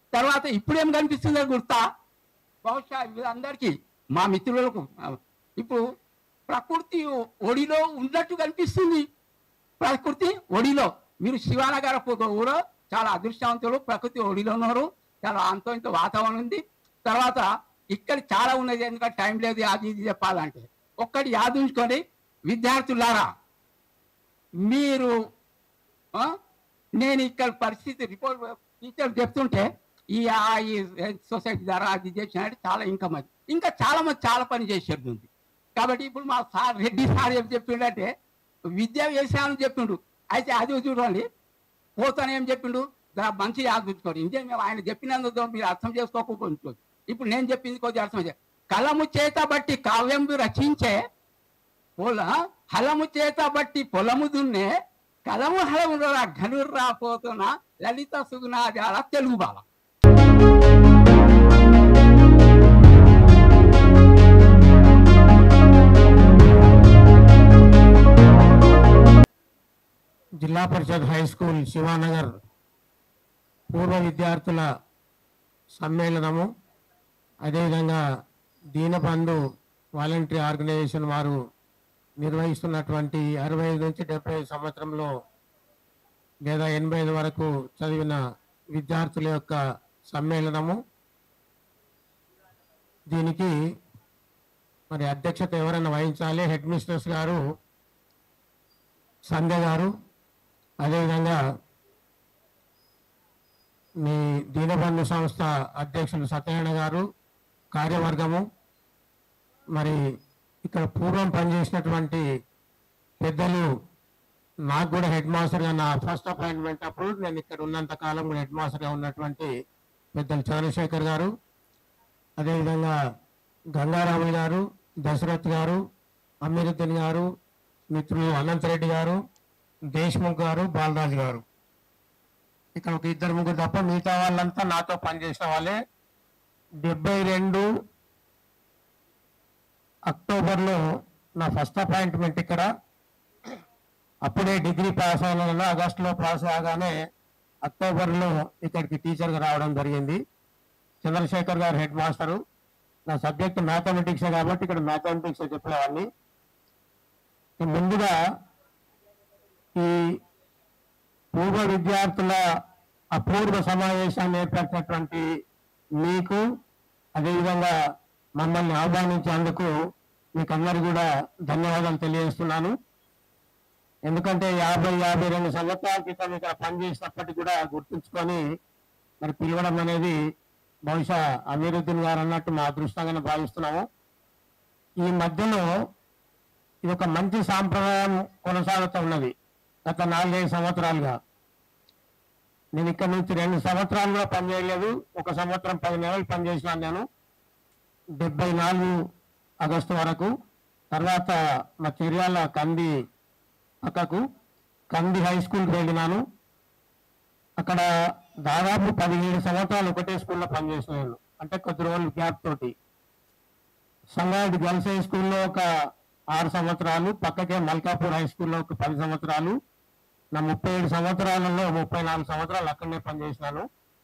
Speaker 7: తర్వాత ఇప్పుడు ఏం కనిపిస్తుందో గుర్తా బహుశా వీళ్ళందరికీ మా మిత్రులకు ఆ, ఇప్పుడు ప్రకృతి ఒడిలో ఉన్నట్టు కనిపిస్తుంది ప్రకృతి ఒడిలో మీరు శివానగర ఊరో చాలా అదృష్టవంతులు ప్రకృతి ఒడిలో ఉన్నారు చాలా అంతో ఇంత వాతావరణం ఉంది తర్వాత ఇక్కడ చాలా ఉన్నది ఎందుకంటే టైం లేదు అది ఇది చెప్పాలంటే ఒక్కటి యాదించుకొని విద్యార్థులారా మీరు ఆ, నేను ఇక్కడ పరిస్థితి రిపోర్ట్ టీచర్ చెప్తుంటే ఈ ఆ ఈ సొసైటీ ద్వారా అది చేసినట్టు చాలా ఇంకా మంది ఇంకా చాలా మంది చాలా పని చేసేది ఉంది కాబట్టి ఇప్పుడు మా సార్ రెడ్డి సార్ ఏం చెప్పిండంటే విద్యా వ్యవసాయం చెప్పిండు అయితే అది చూడండి పోతాను ఏం చెప్పిండు దా మంచి ఆలోచించుకోండి ఇంకే మేము ఆయన చెప్పినందుకు మీరు అర్థం చేసుకోకపోవచ్చు ఇప్పుడు నేను చెప్పింది కొద్దిగా అర్థం చే కలము చేత బట్టి కావ్యం రచించే పొల హలము చేత బట్టి పొలము దున్నే కలము హలము ఘనురు రాపోతున్న లలిత సుగుణాజాల తెలుగు బాల
Speaker 8: జిల్లా పరిషత్ హై స్కూల్ శివానగర్ పూర్వ విద్యార్థుల సమ్మేళనము అదేవిధంగా దీనబంధు వాలంటరీ ఆర్గనైజేషన్ వారు నిర్వహిస్తున్నటువంటి అరవై ఐదు నుంచి డెబ్బై ఐదు సంవత్సరంలో లేదా ఎనభై ఐదు వరకు చదివిన విద్యార్థుల యొక్క సమ్మేళనము దీనికి మరి అధ్యక్షత ఎవరైనా వహించాలి హెడ్ మిస్టర్స్ గారు సంధ్య గారు అదేవిధంగా మీ దీనబంధు సంస్థ అధ్యక్షులు సత్యనారాయణ గారు కార్యవర్గము మరి ఇక్కడ పూర్వం పనిచేసినటువంటి పెద్దలు నాకు కూడా హెడ్ మాస్టర్గా నా ఫస్ట్ అపాయింట్మెంట్ అప్పుడు నేను ఇక్కడ ఉన్నంత కాలం కూడా హెడ్ మాస్టర్గా ఉన్నటువంటి పెద్దలు చంద్రశేఖర్ గారు అదేవిధంగా గంగారాములు గారు దశరథ్ గారు అమీరుద్దీన్ గారు మిత్రులు అనంతరెడ్డి గారు దేశ్ముఖ్ గారు బాలరాజు గారు ఇక్కడ ఒక ఇద్దరు ముగ్గురు తప్ప మిగతా వాళ్ళంతా నాతో పనిచేసిన వాళ్ళే డెబ్బై రెండు అక్టోబర్లో నా ఫస్ట్ అపాయింట్మెంట్ ఇక్కడ అప్పుడే డిగ్రీ పాస్ అయిన ఆగస్టులో పాస్ కాగానే అక్టోబర్లో ఇక్కడికి టీచర్గా రావడం జరిగింది చంద్రశేఖర్ గారు హెడ్ మాస్టరు నా సబ్జెక్ట్ మ్యాథమెటిక్స్ కాబట్టి ఇక్కడ మ్యాథమెటిక్స్ చెప్పేవాడిని ముందుగా ఈ పూర్వ విద్యార్థుల అపూర్వ సమావేశాన్ని ఏర్పరిచినటువంటి మీకు అదేవిధంగా మమ్మల్ని ఆహ్వానించేందుకు మీకు అందరు కూడా ధన్యవాదాలు తెలియజేస్తున్నాను ఎందుకంటే యాభై యాభై రెండు సంవత్సరాల క్రితం ఇక్కడ పనిచేసినప్పటికీ కూడా గుర్తుంచుకొని మరి పిలవడం అనేది బహుశా అమీరుద్దీన్ గారు అన్నట్టు మా అదృష్టంగానే భావిస్తున్నాము ఈ మధ్యలో ఇది ఒక మంచి సాంప్రదాయం కొనసాగుతూ ఉన్నది గత నాలుగైదు సంవత్సరాలుగా నేను ఇక్కడ నుంచి రెండు సంవత్సరాలుగా పనిచేయలేదు ఒక సంవత్సరం పది నెలలు పనిచేసినాను నేను డెబ్బై నాలుగు ఆగస్టు వరకు తర్వాత మా చిర్యాల కంది పక్కకు కంది హై స్కూల్కి వెళ్ళినాను అక్కడ దాదాపు పదిహేడు సంవత్సరాలు ఒకటే స్కూల్లో పనిచేసినాను అంటే కొద్ది రోజులు గ్యాప్ తోటి సంగారెడ్డి గర్ల్స్ హై స్కూల్లో ఒక ఆరు సంవత్సరాలు పక్కకే మల్కాపూర్ హై స్కూల్లో ఒక పది సంవత్సరాలు నా ముప్పై ఏడు సంవత్సరాలలో ముప్పై నాలుగు సంవత్సరాలు అక్కడనే పనిచేసినాను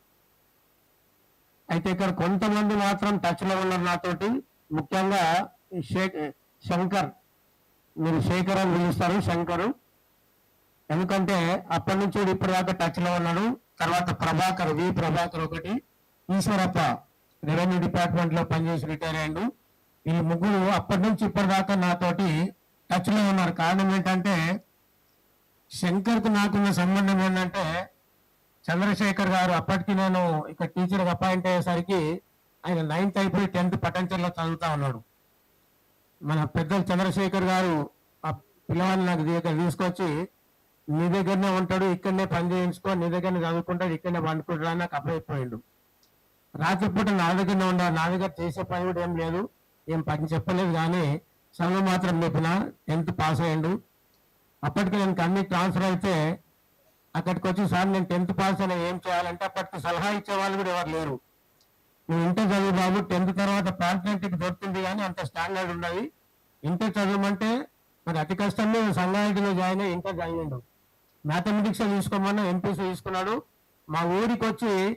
Speaker 8: అయితే ఇక్కడ కొంతమంది మాత్రం టచ్ లో ఉన్నారు నాతోటి ముఖ్యంగా ఈ శేఖ్ శంకర్ మీరు శేఖర్ అని పిలుస్తారు శంకరు ఎందుకంటే అప్పటి నుంచి వీడు ఇప్పటిదాకా టచ్ లో ఉన్నాడు తర్వాత ప్రభాకర్ వి ప్రభాకర్ ఒకటి ఈశ్వరప్ప రెవెన్యూ డిపార్ట్మెంట్ లో పనిచేసి రిటైర్ అయ్యిండు వీళ్ళు ముగ్గురు అప్పటి నుంచి ఇప్పటిదాకా నాతోటి టచ్ లో ఉన్నారు కారణం ఏంటంటే శంకర్ కు నాకున్న సంబంధం ఏంటంటే చంద్రశేఖర్ గారు అప్పటికి నేను ఇక్కడ టీచర్ అపాయింట్ అయ్యేసరికి ఆయన నైన్త్ అయిపోయి టెన్త్ పటంచర్లో చదువుతా ఉన్నాడు మన పెద్దలు చంద్రశేఖర్ గారు ఆ పిల్లవాడిని నాకు దగ్గర తీసుకొచ్చి నీ దగ్గరనే ఉంటాడు ఇక్కడనే పని చేయించుకో నీ దగ్గరనే చదువుకుంటాడు ఇక్కడనే పండుకుంటాడు అని నాకు అప్పయిపోయిండు రాత్రిపూట నా దగ్గరనే ఉండాలి నా దగ్గర చేసే పని కూడా ఏం లేదు ఏం పని చెప్పలేదు కానీ చదువు మాత్రం చెప్పిన టెన్త్ పాస్ అయ్యిండు అప్పటికి నేను అన్ని ట్రాన్స్ఫర్ అయితే అక్కడికి వచ్చి సార్ నేను టెన్త్ పాస్ అయినా ఏం చేయాలంటే అప్పటికి సలహా ఇచ్చే వాళ్ళు కూడా ఎవరు లేరు నువ్వు ఇంటర్ చదువు బాబు టెన్త్ తర్వాత పాలిటెక్నిక్ దొరుకుతుంది కానీ అంత స్టాండర్డ్ ఉన్నది ఇంటర్ చదవమంటే మరి అతి కష్టమే సంగారెడ్డిలో జాయిన్ అయ్యి ఇంటర్ చదివిండు మ్యాథమెటిక్స్ తీసుకోమన్నా ఎంపీసీ తీసుకున్నాడు మా ఊరికి వచ్చి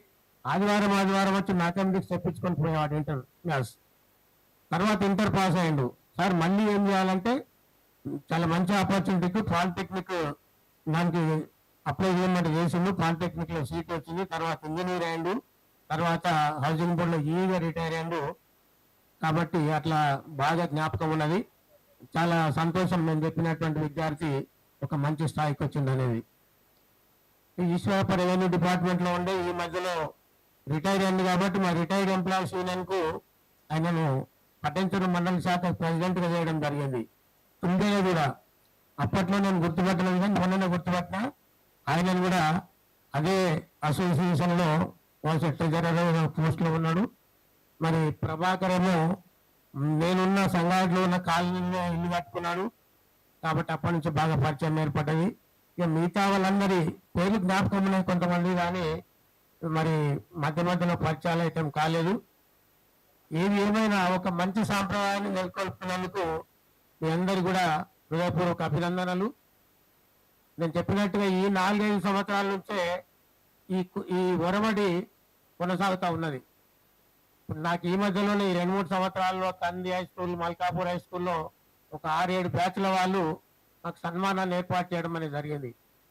Speaker 8: ఆదివారం ఆదివారం వచ్చి మ్యాథమెటిక్స్ తెప్పించుకొని పోయేవాడు ఇంటర్ క్లాస్ తర్వాత ఇంటర్ పాస్ అయ్యిండు సార్ మళ్ళీ ఏం చేయాలంటే చాలా మంచి ఆపర్చునిటీకి పాలిటెక్నిక్ దానికి అప్లై చేయమంటే చేసిండు పాలిటెక్నిక్ లో సీట్ వచ్చింది తర్వాత ఇంజనీర్ అయ్యిండు తర్వాత హౌసింగ్ బోర్డ్ లో ఈగా రిటైర్ అయ్యిండు కాబట్టి అట్లా బాగా జ్ఞాపకం ఉన్నది చాలా సంతోషం నేను చెప్పినటువంటి విద్యార్థి ఒక మంచి స్థాయికి వచ్చింది అనేది ఈ ఈశ్వరప్ప రెవెన్యూ డిపార్ట్మెంట్ లో ఉండే ఈ మధ్యలో రిటైర్ అయింది కాబట్టి మా రిటైర్డ్ ఎంప్లాయీస్ యూనియన్ కు ఆయనను పట్టంచెరు మండల శాఖ ప్రెసిడెంట్ గా చేయడం జరిగింది తుంగేలో కూడా అప్పట్లో నేను గుర్తుపట్టలేదు కానీ మొన్ననే గుర్తుపట్టిన ఆయనను కూడా అదే అసోసియేషన్ లో ట్రెజరర్ పోస్ట్ లో ఉన్నాడు మరి ప్రభాకర్ ఏమో నేనున్న సంఘాట్లో ఉన్న కాలనీలో ఇల్లు కట్టుకున్నాడు కాబట్టి అప్పటి నుంచి బాగా పరిచయం ఏర్పడ్డది ఇక మిగతా వాళ్ళందరి పేర్లు జ్ఞాపకం ఉన్నాయి కొంతమంది కానీ మరి మధ్య మధ్యలో పరిచయాలు అయితే కాలేదు ఏది ఏమైనా ఒక మంచి సాంప్రదాయాన్ని నెలకొల్పినందుకు మీ అందరి కూడా హృదయపూర్వక అభినందనలు నేను చెప్పినట్టుగా ఈ నాలుగైదు సంవత్సరాల నుంచే ఈ కు- ఈ ఒరవడి కొనసాగుతా ఉన్నది ఇప్పుడు నాకు ఈ మధ్యలోనే ఈ రెండు మూడు సంవత్సరాల్లో కంది హై స్కూల్ మల్కాపూర్ హై స్కూల్లో ఒక ఆరేడు బ్యాచ్ల వాళ్ళు నాకు సన్మానాన్ని ఏర్పాటు చేయడం అనేది జరిగింది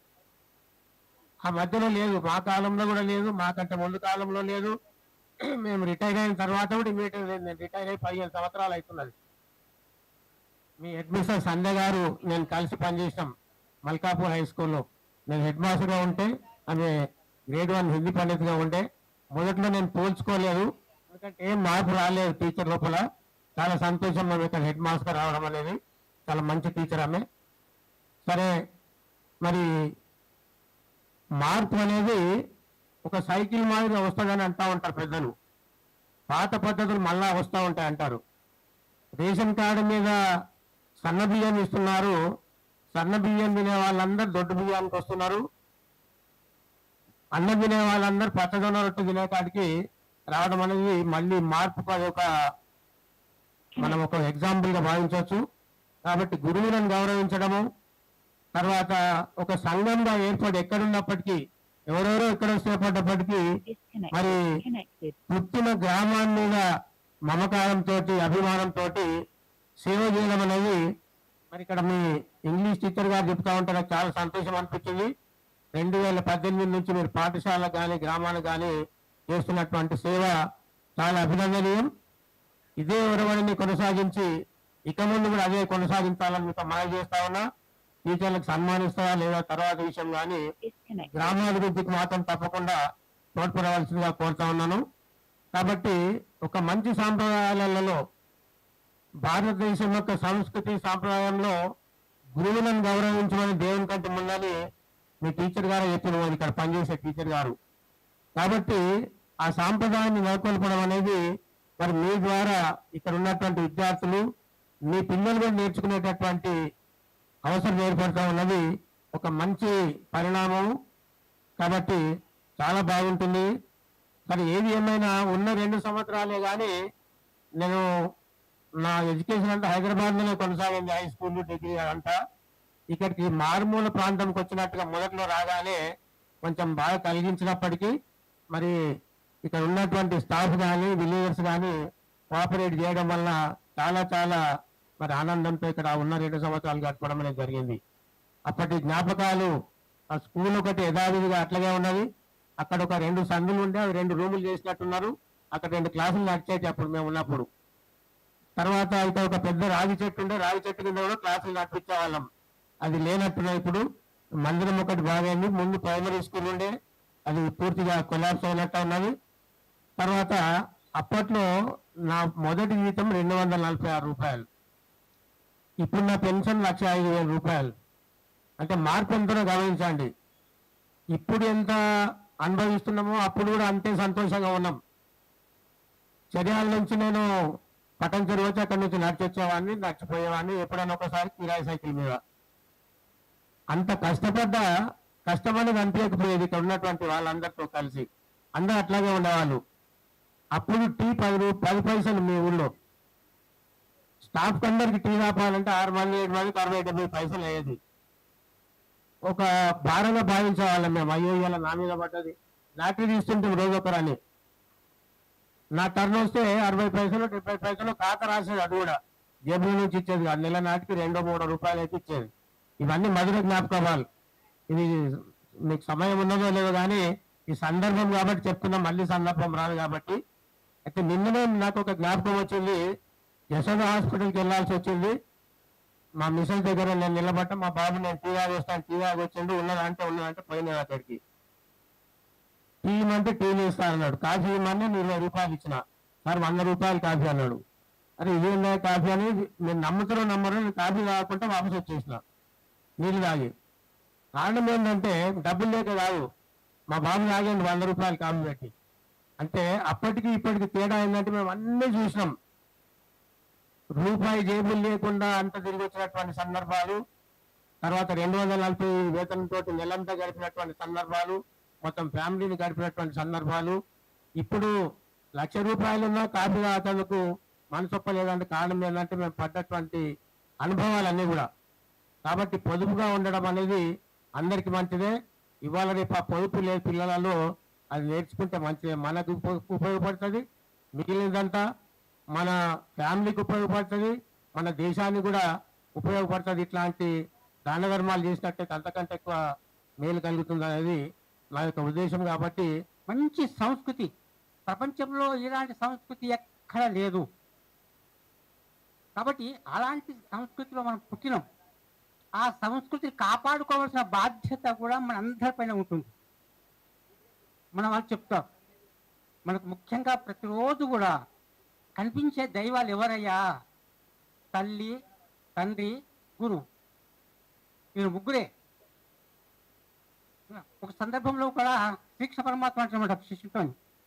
Speaker 8: ఆ మధ్యలో లేదు మా కాలంలో కూడా లేదు మాకంటే ముందు కాలంలో లేదు మేము రిటైర్ అయిన తర్వాత కూడా ఇమీడియట్ లేదు నేను రిటైర్ అయి పదిహేను సంవత్సరాలు అవుతున్నది మీ హెడ్ మిస్టర్ సంధ్య గారు నేను కలిసి పనిచేసినాం మల్కాపూర్ హై స్కూల్లో నేను హెడ్ మాస్టర్గా ఉంటే ఆమె గ్రేడ్ వన్ హిందీ పండితుగా ఉంటే మొదట్లో నేను పోల్చుకోలేదు ఎందుకంటే ఏం మార్పు రాలేదు టీచర్ లోపల చాలా సంతోషం మేము ఇక్కడ హెడ్ మాస్టర్ రావడం అనేది చాలా మంచి టీచర్ ఆమె సరే మరి మార్పు అనేది ఒక సైకిల్ మాదిరిగా వస్తుందని అంటా ఉంటారు పెద్దలు పాత పద్ధతులు మళ్ళా వస్తూ ఉంటాయి అంటారు రేషన్ కార్డు మీద సన్న బియ్యం ఇస్తున్నారు సన్న బియ్యం తినే వాళ్ళందరూ దొడ్డు బియ్యానికి వస్తున్నారు అన్నం తినే వాళ్ళందరూ పచ్చదొన్న రొట్టె తినే కాడికి రావడం అనేది మళ్ళీ మార్పు అది ఒక మనం ఒక ఎగ్జాంపుల్ గా భావించవచ్చు కాబట్టి గురువులను గౌరవించడము తర్వాత ఒక సంఘంగా ఏర్పడి ఎక్కడున్నప్పటికీ ఎవరెవరో ఎక్కడ స్థిరపడ్డప్పటికీ మరి పుట్టిన గ్రామాన్ని మీద మమకారంతో అభిమానంతో సేవ చేయడం అనేది మరి ఇక్కడ మీ ఇంగ్లీష్ టీచర్ గారు చెప్తా ఉంటే నాకు చాలా సంతోషం అనిపించింది రెండు వేల పద్దెనిమిది నుంచి మీరు పాఠశాల కానీ గ్రామాలకు కానీ చేస్తున్నటువంటి సేవ చాలా అభినందనీయం ఇదే ఉరవడిని కొనసాగించి ఇక ముందు కూడా అదే కొనసాగించాలని మీకు మనవి చేస్తా ఉన్నా టీచర్లకు సన్మానిస్తారా లేదా తర్వాత విషయం కానీ గ్రామాభివృద్ధికి మాత్రం తప్పకుండా తోడ్పడవలసిందిగా కోరుతా ఉన్నాను కాబట్టి ఒక మంచి సాంప్రదాయాలలో భారతదేశం యొక్క సంస్కృతి సాంప్రదాయంలో గురువులను గౌరవించమని దేవుని కంటే ముందని మీ టీచర్ గారు చెప్పిన వారు ఇక్కడ పనిచేసే టీచర్ గారు కాబట్టి ఆ సాంప్రదాయాన్ని నెలకొల్పడం అనేది మరి మీ ద్వారా ఇక్కడ ఉన్నటువంటి విద్యార్థులు మీ పిల్లలు కూడా నేర్చుకునేటటువంటి అవసరం ఏర్పడుతూ ఉన్నది ఒక మంచి పరిణామం కాబట్టి చాలా బాగుంటుంది మరి ఏది ఏమైనా ఉన్న రెండు సంవత్సరాలే కానీ నేను నా ఎడ్యుకేషన్ అంతా హైదరాబాద్లోనే కొనసాగింది హై స్కూల్ డిగ్రీ అంతా ఇక్కడికి మారుమూల ప్రాంతంకి వచ్చినట్టుగా మొదట్లో రాగానే కొంచెం బాగా కలిగించినప్పటికీ మరి ఇక్కడ ఉన్నటువంటి స్టాఫ్ కానీ విలేజర్స్ కానీ కోఆపరేట్ చేయడం వల్ల చాలా చాలా మరి ఆనందంతో ఇక్కడ ఉన్న రెండు సంవత్సరాలు గడపడం అనేది జరిగింది అప్పటి జ్ఞాపకాలు ఆ స్కూల్ ఒకటి యథావిధిగా అట్లాగే ఉన్నది అక్కడ ఒక రెండు సందులు ఉండే అవి రెండు రూములు చేసినట్టున్నారు అక్కడ రెండు క్లాసులు నడిచేటి అప్పుడు మేము ఉన్నప్పుడు తర్వాత ఇక్కడ ఒక పెద్ద రాగి చెట్టు ఉండే రాగి చెట్టు కింద కూడా క్లాసులు నడిపించే వాళ్ళం అది లేనట్టున్నాయి ఇప్పుడు మందిరం ఒకటి బాగైంది ముందు ప్రైమరీ స్కూల్ ఉండే అది పూర్తిగా కొలాప్స్ అయినట్టు ఉన్నది తర్వాత అప్పట్లో నా మొదటి జీతం రెండు వందల నలభై ఆరు రూపాయలు ఇప్పుడు నా పెన్షన్ లక్ష ఐదు వేల రూపాయలు అంటే మార్పు ఎంతనో గమనించండి ఇప్పుడు ఎంత అనుభవిస్తున్నామో అప్పుడు కూడా అంతే సంతోషంగా ఉన్నాం చర్యాల నుంచి నేను పట్టణ చెరువు వచ్చి అక్కడి నుంచి నడిచి వచ్చేవాడిని నడిచిపోయేవాడిని ఎప్పుడైనా ఒకసారి కిరాయి సైకిల్ మీద అంత కష్టపడ్డ కష్టం అనేది అనిపించకపోయేది ఇక్కడ ఉన్నటువంటి వాళ్ళందరితో కలిసి అందరూ అట్లాగే ఉండేవాళ్ళు అప్పుడు టీ పది రూ- పది పైసలు మీ ఊళ్ళో స్టాఫ్ అందరికి టీ కాపాలంటే ఆరు మంది ఏడు మందికి అరవై డెబ్బై పైసలు అయ్యేది ఒక భారంగా భావించే వాళ్ళం మేము అయ్యో ఇవాళ నా మీద పడ్డది లాటరీ తీస్తుంటే రోజు ఒకరని నా టర్న్ వస్తే అరవై పైసలు డెబ్బై పైసలు ఖాతా రాసేది అది కూడా జేబుల నుంచి ఇచ్చేది కాదు నెల నాటికి రెండో మూడో రూపాయలు అయితే ఇచ్చేది ఇవన్నీ మధుర జ్ఞాపకాలు ఇది మీకు సమయం ఉన్నదో లేదో కానీ ఈ సందర్భం కాబట్టి చెప్తున్నా మళ్ళీ సందర్భం రాదు కాబట్టి అయితే నిన్ననే నాకు ఒక జ్ఞాపకం వచ్చింది యశోద హాస్పిటల్కి వెళ్ళాల్సి వచ్చింది మా మిషన్ దగ్గర నేను నిలబడ్డ మా బాబు నేను టీ తాగొస్తాను టీ తాగొచ్చిండు ఉన్నదంటే ఉన్నదంటే పోయిన అక్కడికి టీ ఇమ్మంటే టీ ఇస్తా అన్నాడు కాఫీ ఇమ్మని నేను ఇరవై రూపాయలు ఇచ్చిన సార్ వంద రూపాయలు కాఫీ అన్నాడు అరే ఇదేందా కాఫీ అని నేను నమ్ముతారో నమ్మరో నేను కాఫీ తాగకుండా వాపస్ వచ్చేసిన నీళ్ళు తాగి కారణం ఏంటంటే డబ్బులు లేక కాదు మా బాబు తాగండి వంద రూపాయలు కాఫీ పెట్టి అంటే అప్పటికి ఇప్పటికి తేడా ఏంటంటే మేము అన్నీ చూసినాం రూపాయి జేబులు లేకుండా అంత తిరిగి వచ్చినటువంటి సందర్భాలు తర్వాత రెండు వందల నలభై వేతనంతో నెలంతా గడిపినటువంటి సందర్భాలు మొత్తం ఫ్యామిలీని గడిపినటువంటి సందర్భాలు ఇప్పుడు లక్ష రూపాయలున్న కాఫీ తాగేందుకు మనసొప్ప లేదంటే కారణం ఏంటంటే మేము పడ్డటువంటి అనుభవాలన్నీ కూడా కాబట్టి పొదుపుగా ఉండడం అనేది అందరికి మంచిదే ఇవాళ రేపు ఆ పొదుపు లేని పిల్లలలో అది నేర్చుకుంటే మంచిదే మనకు ఉప- ఉపయోగపడుతుంది మిగిలినదంతా మన ఫ్యామిలీకి ఉపయోగపడుతుంది మన దేశానికి కూడా ఉపయోగపడుతుంది ఇట్లాంటి దాన ధర్మాలు చేసినట్టయితే అంతకంటే ఎక్కువ మేలు కలుగుతుంది అనేది నా యొక్క ఉద్దేశం కాబట్టి
Speaker 7: మంచి సంస్కృతి ప్రపంచంలో ఇలాంటి సంస్కృతి ఎక్కడ లేదు కాబట్టి అలాంటి సంస్కృతిలో మనం పుట్టినాం ఆ సంస్కృతిని కాపాడుకోవాల్సిన బాధ్యత కూడా మన అందరిపైన ఉంటుంది మన వాళ్ళు చెప్తారు మనకు ముఖ్యంగా ప్రతిరోజు కూడా కనిపించే దైవాలు ఎవరయ్యా తల్లి తండ్రి గురువు వీరు ముగ్గురే ఒక సందర్భంలో కూడా శ్రీకృష్ణ పరమాత్మ అంటున్నమాట శిష్యుతో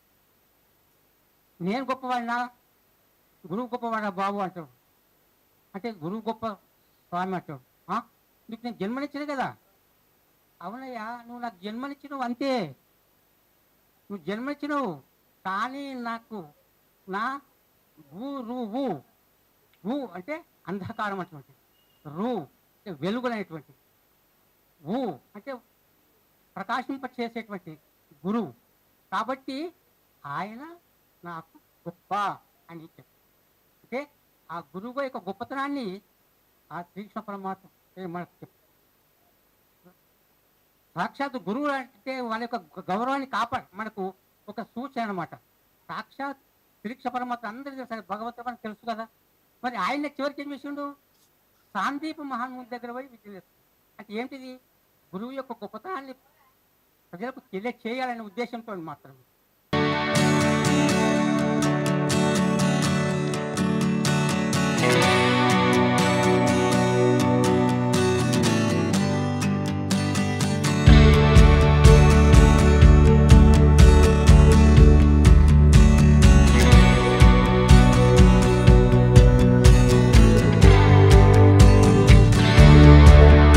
Speaker 7: నేను గొప్పవాడినా గురువు గొప్పవాడా బాబు అంటాడు అంటే గురువు గొప్ప స్వామి అంటాడు "ఆ? నీకు నేను జన్మనిచ్చాను కదా అవునయ్యా నువ్వు నాకు జన్మనిచ్చినవు అంతే నువ్వు జన్మనిచ్చినవు కానీ నాకు నా గురువు ఊ అంటే అంధకారం అటువంటి రు అంటే వెలుగులైనటువంటి ఊ అంటే ప్రకాశింప చేసేటువంటి గురువు కాబట్టి ఆయన నాకు గొప్ప అని చెప్పారు అంటే ఆ గురువు యొక్క గొప్పతనాన్ని ఆ శ్రీకృష్ణ పరమాత్మ మనకు చెప్పారు సాక్షాత్ గురువు అంటే వాళ్ళ యొక్క గౌరవాన్ని కాపాడు మనకు ఒక సూచన అనమాట సాక్షాత్ శ్రీకృష్ణ పరమాత్మ అందరికీ తెలుసు భగవంతుడు మనకు తెలుసు కదా మరి ఆయన చివరికి ఏం చేసిండు సాందీప మహానుభుని దగ్గర పోయి విద్య నేర్చుకున్నాడు. అంటే ఏంటిది గురువు యొక్క గొప్పతనాన్ని ప్రజలకు తెలియచేయాలనే ఉద్దేశంతో మాత్రమే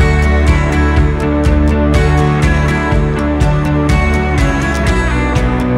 Speaker 9: శ్రీ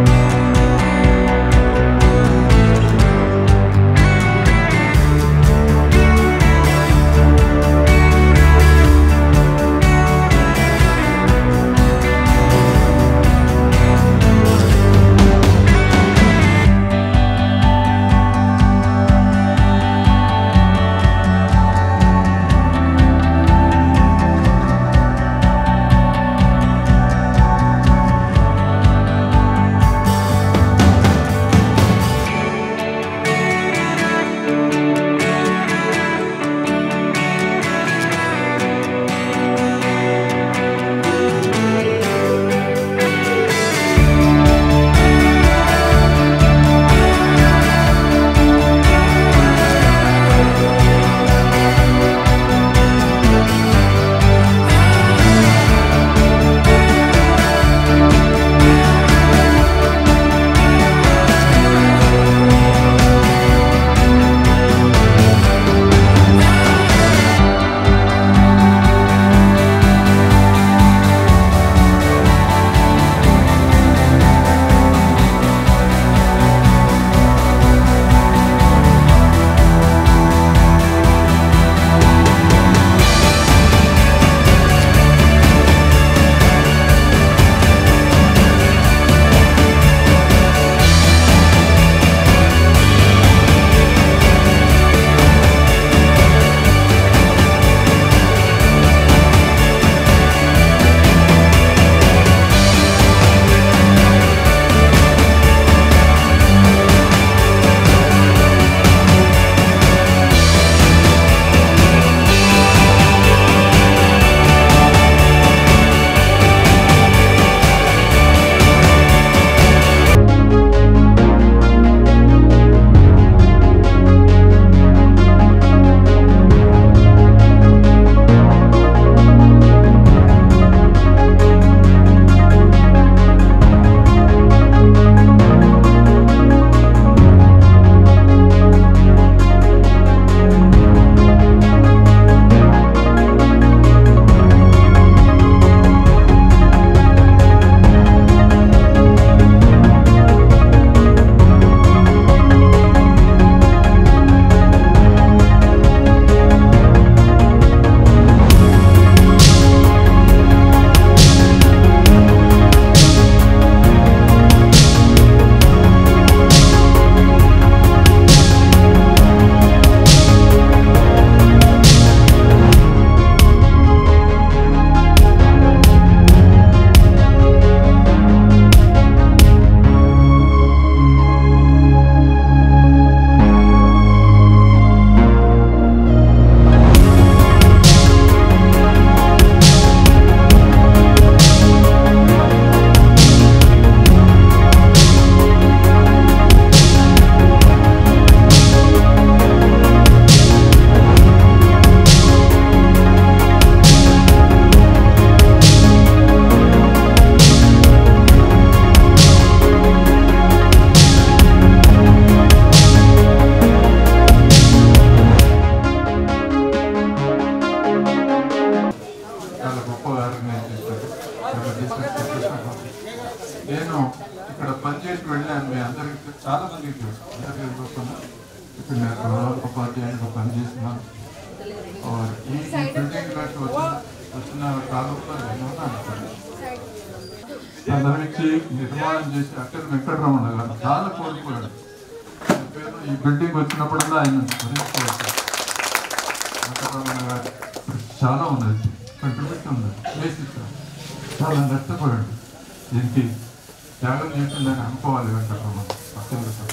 Speaker 9: ఇక్కడ ప్రధాన ఉపాధ్యాయునిగా పనిచేస్తున్నాను और ఈ ఈ బిల్డింగ్ నాకు వచ్చిన వచ్చిన కాలంలో నేను ఉన్నాను చదివించి నిర్మాణం చేసి అక్కడ వెంకటరమణ గారు చాలా కోల్పోయాడు ఆయన పేరు ఈ బిల్డింగ్ వచ్చినప్పుడల్లా ఆయన స్మరించుకోవచ్చు వెంకటరమణ గారు చాలా ఉన్నది కంట్రిబ్యూట్ ఉన్నది చేసిస్తాను చాలా నష్టపోయాడు దీనికి త్యాగం చేసిందని అనుకోవాలి వెంకటరమణ అత్యంత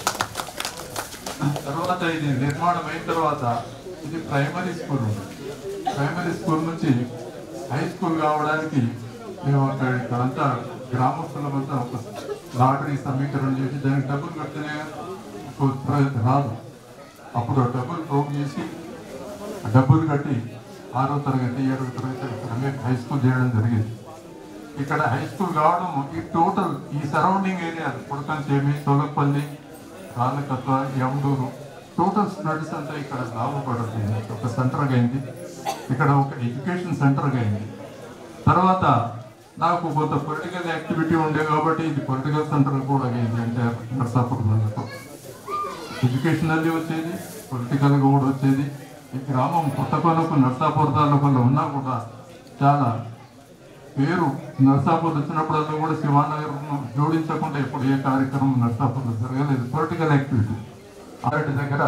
Speaker 9: తర్వాత ఇది నిర్మాణం అయిన తర్వాత ఇది ప్రైమరీ స్కూల్ ఉంది ప్రైమరీ స్కూల్ నుంచి హై స్కూల్ కావడానికి మేము అక్కడ ఇక్కడంతా గ్రామస్తులమంతా ఒక లాటరీ సమీకరణ చేసి దానికి డబ్బులు కడితేనే ఒక ప్ర- రాదు అప్పుడు ఆ డబ్బులు ప్రోగ్ చేసి ఆ డబ్బులు కట్టి ఆరో తరగతి ఏడవ తరగతి రమేష్ హై స్కూల్ చేయడం జరిగింది ఇక్కడ హై స్కూల్ కావడం ఈ టోటల్ ఈ సరౌండింగ్ ఏరియా పుడకంచేమి తొలపల్లి రాళ్ళకత్వ యమడూరు టోటల్ స్టడీస్ అంతా ఇక్కడ లాభపడుతుంది ఒక సెంటర్గా అయింది ఇక్కడ ఒక ఎడ్యుకేషన్ సెంటర్గా అయింది తర్వాత నాకు కొంత పొలిటికల్ యాక్టివిటీ ఉండే కాబట్టి ఇది పొలిటికల్ సెంటర్ కూడా అయింది అంటే నర్సాపూర్ మండలం ఎడ్యుకేషనల్లీ వచ్చేది పొలిటికల్గా కూడా వచ్చేది ఈ గ్రామం కొత్తకొనకు నర్సాపూర్ తాలూకాలో ఉన్నా కూడా చాలా పేరు నర్సాపూర్ వచ్చినప్పుడల్లా కూడా శివానగర్ జోడించకుండా ఇప్పుడు ఏ కార్యక్రమం నర్సాపూర్లో జరగలేదు పొలిటికల్ యాక్టివిటీ అలాంటి దగ్గర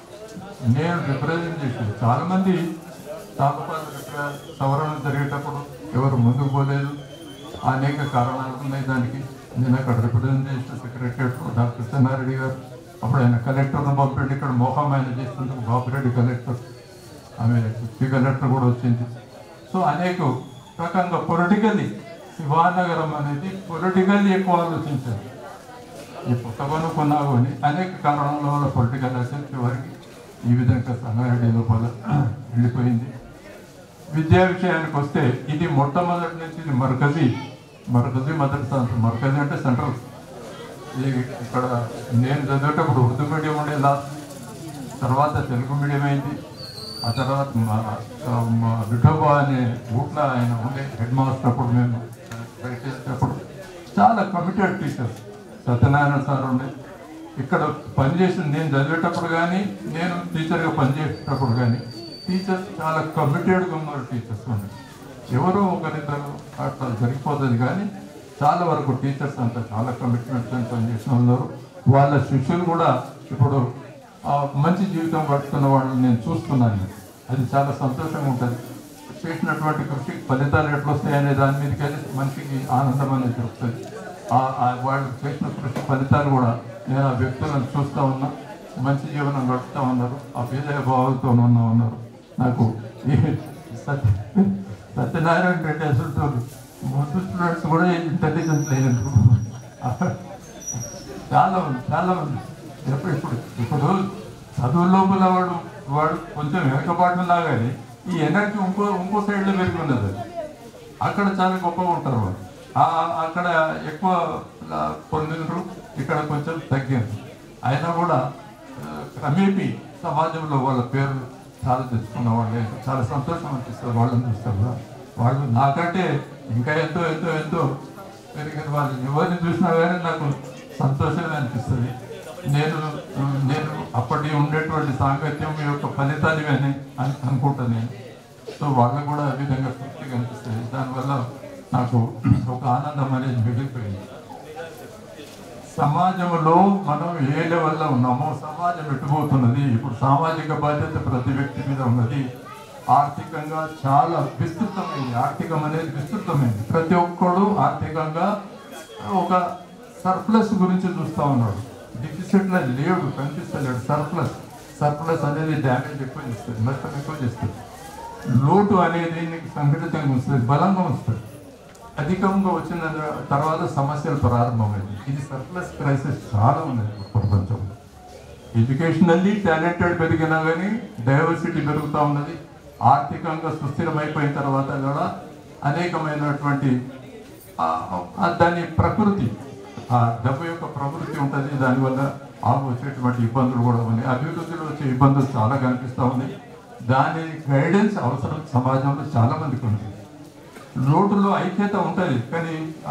Speaker 9: నేను రిప్రజెంట్ చేసింది చాలా మంది తాలూకాల దగ్గర సవరణ జరిగేటప్పుడు ఎవరు ముందుకు పోలేదు అనేక కారణాలు ఉన్నాయి దానికి నేను అక్కడ రిప్రజెంట్ చేసిన సెక్రటరేట్ డాక్టర్ చెన్నారెడ్డి గారు అప్పుడు ఆయన కలెక్టర్ను పంపిండి ఇక్కడ మోహం ఆయన చేసినందుకు బాపిరెడ్డి కలెక్టర్ ఆమె డిప్యూటీ కలెక్టర్ కూడా వచ్చింది సో అనేక రకంగా పొలిటికల్లీ శివానగరం అనేది పొలిటికల్లీ ఎక్కువ ఆలోచించారు ఈ పుస్తకం కొన్నావు అని అనేక కారణాల వల్ల పొలిటికల్ అసెంబ్లీ చివరికి ఈ విధంగా సంగారెడ్డి లోపల వెళ్ళిపోయింది విద్యా విషయానికి వస్తే ఇది మొట్టమొదటి నుంచి ఇది మరకజీ మరకజీ మదర్సా మరకజీ అంటే సెంట్రల్ ఇది ఇక్కడ నేను చదివేటప్పుడు ఉర్దూ మీడియం ఉండే లాస్ట్ తర్వాత తెలుగు మీడియం అయింది ఆ తర్వాత మా మా విఠోబా అనే ఊట్ల ఆయన ఉండే హెడ్ మాస్టర్ అప్పుడు మేము బయట చేసేటప్పుడు చాలా కమిటెడ్ టీచర్స్ సత్యనారాయణ సార్ ఉండే ఇక్కడ పనిచేసిన నేను చదివేటప్పుడు కానీ నేను టీచర్గా పనిచేసేటప్పుడు కానీ టీచర్స్ చాలా కమిటెడ్గా ఉన్నారు టీచర్స్ ఉండే ఎవరో ఒకరిద్దరు అట్లా జరిగిపోతుంది కానీ చాలా వరకు టీచర్స్ అంతా చాలా కమిట్మెంట్స్ పనిచేసిన వాళ్ళు ఉన్నారు వాళ్ళ శిష్యులు కూడా ఇప్పుడు ఆ మంచి జీవితం గడుపుతున్న వాళ్ళని నేను చూస్తున్నాను అది చాలా సంతోషంగా ఉంటుంది చేసినటువంటి కృషికి ఫలితాలు ఎట్లా వస్తాయనే దాని మీదకి వెళ్ళి మనిషికి ఆనందం అనేది దొరుకుతుంది ఆ- ఆ వాళ్ళు చేసిన కృషి ఫలితాలు కూడా నేను ఆ వ్యక్తులను చూస్తూ ఉన్నా మంచి జీవనం గడుపుతూ ఉన్నారు ఆ విజయ భావాలతో ఉన్నా ఉన్నారు నాకు ఈ సత్య సత్యనారాయణ రెడ్డి అసలు ముందు స్టూడెంట్స్ కూడా ఇంటెలిజెన్స్ లేనందుకు చాలా ఉంది చాలా ఉంది ఎప్పుడు ఇప్పుడు ఇప్పుడు చదువు లోపల వాడు వాడు కొంచెం వెనకబాటు ఉన్నా కానీ ఈ ఎనర్జీ ఇంకో ఇంకో సైడ్లో పెరిగి ఉన్నది అది. అక్కడ చాలా గొప్పగా ఉంటారు వాళ్ళు ఆ- అక్కడ ఎక్కువ లా- పొందినరు ఇక్కడ కొంచెం తగ్గింది అయినా కూడా ఆ, క్రమేపీ సమాజంలో వాళ్ళ పేరు చాలా తెచ్చుకున్న వాళ్ళే చాలా సంతోషం అనిపిస్తుంది వాళ్ళని చూస్తారు వాళ్ళు నాకంటే ఇంకా ఎంతో ఎంతో ఎంతో పెరిగిన వాళ్ళు ఎవరిని చూసినా కానీ నాకు సంతోషమే అనిపిస్తుంది నేను నేను అప్పటి ఉండేటువంటి సాంగత్యం యొక్క ఫలితాలు అని అను- అనుకుంటాను నేను సో వాళ్ళకు కూడా ఆ విధంగా తృప్తిగా అనిపిస్తుంది దానివల్ల నాకు ఒక ఆనందం అనేది మిగిలిపోయింది సమాజంలో మనం ఏ లెవెల్లో ఉన్నామో సమాజం ఎట్టుపోతున్నది ఇప్పుడు సామాజిక బాధ్యత ప్రతి వ్యక్తి మీద ఉన్నది ఆర్థికంగా చాలా విస్తృతమైంది ఆర్థికం అనేది విస్తృతమైంది ప్రతి ఒక్కడు ఆర్థికంగా ఒక సర్ప్లస్ గురించి చూస్తా ఉన్నాడు డిఫిసిట్లో లేడు కనిపిస్తలేడు సర్ప్లస్ సర్ప్లస్ అనేది డ్యామేజ్ ఎక్కువ చేస్తుంది నష్టం ఎక్కువ చేస్తుంది లోటు అనేది నీకు సంఘటితంగా వస్తుంది బలంగా వస్తుంది అధికంగా వచ్చిన తర్వాత సమస్యలు ప్రారంభమైంది ఇది సర్ప్లస్ క్రైసిస్ చాలా ఉన్నది ఇప్పుడు ప్రపంచంలో ఎడ్యుకేషనల్లీ టాలెంటెడ్ పెరిగినా కానీ డైవర్సిటీ పెరుగుతూ ఉన్నది ఆర్థికంగా సుస్థిరమైపోయిన తర్వాత కూడా అనేకమైనటువంటి ఆ- ఆ దాని ప్రకృతి ఆ డబ్బు యొక్క ప్రకృతి ఉంటుంది దానివల్ల ఆ వచ్చేటువంటి ఇబ్బందులు కూడా ఉన్నాయి అభివృద్ధిలో వచ్చే ఇబ్బందులు చాలా కనిపిస్తూ ఉన్నాయి దాని గైడెన్స్ అవసరం సమాజంలో చాలా మందికి ఉంది రోడ్డులో ఐక్యత ఉంటుంది కానీ ఆ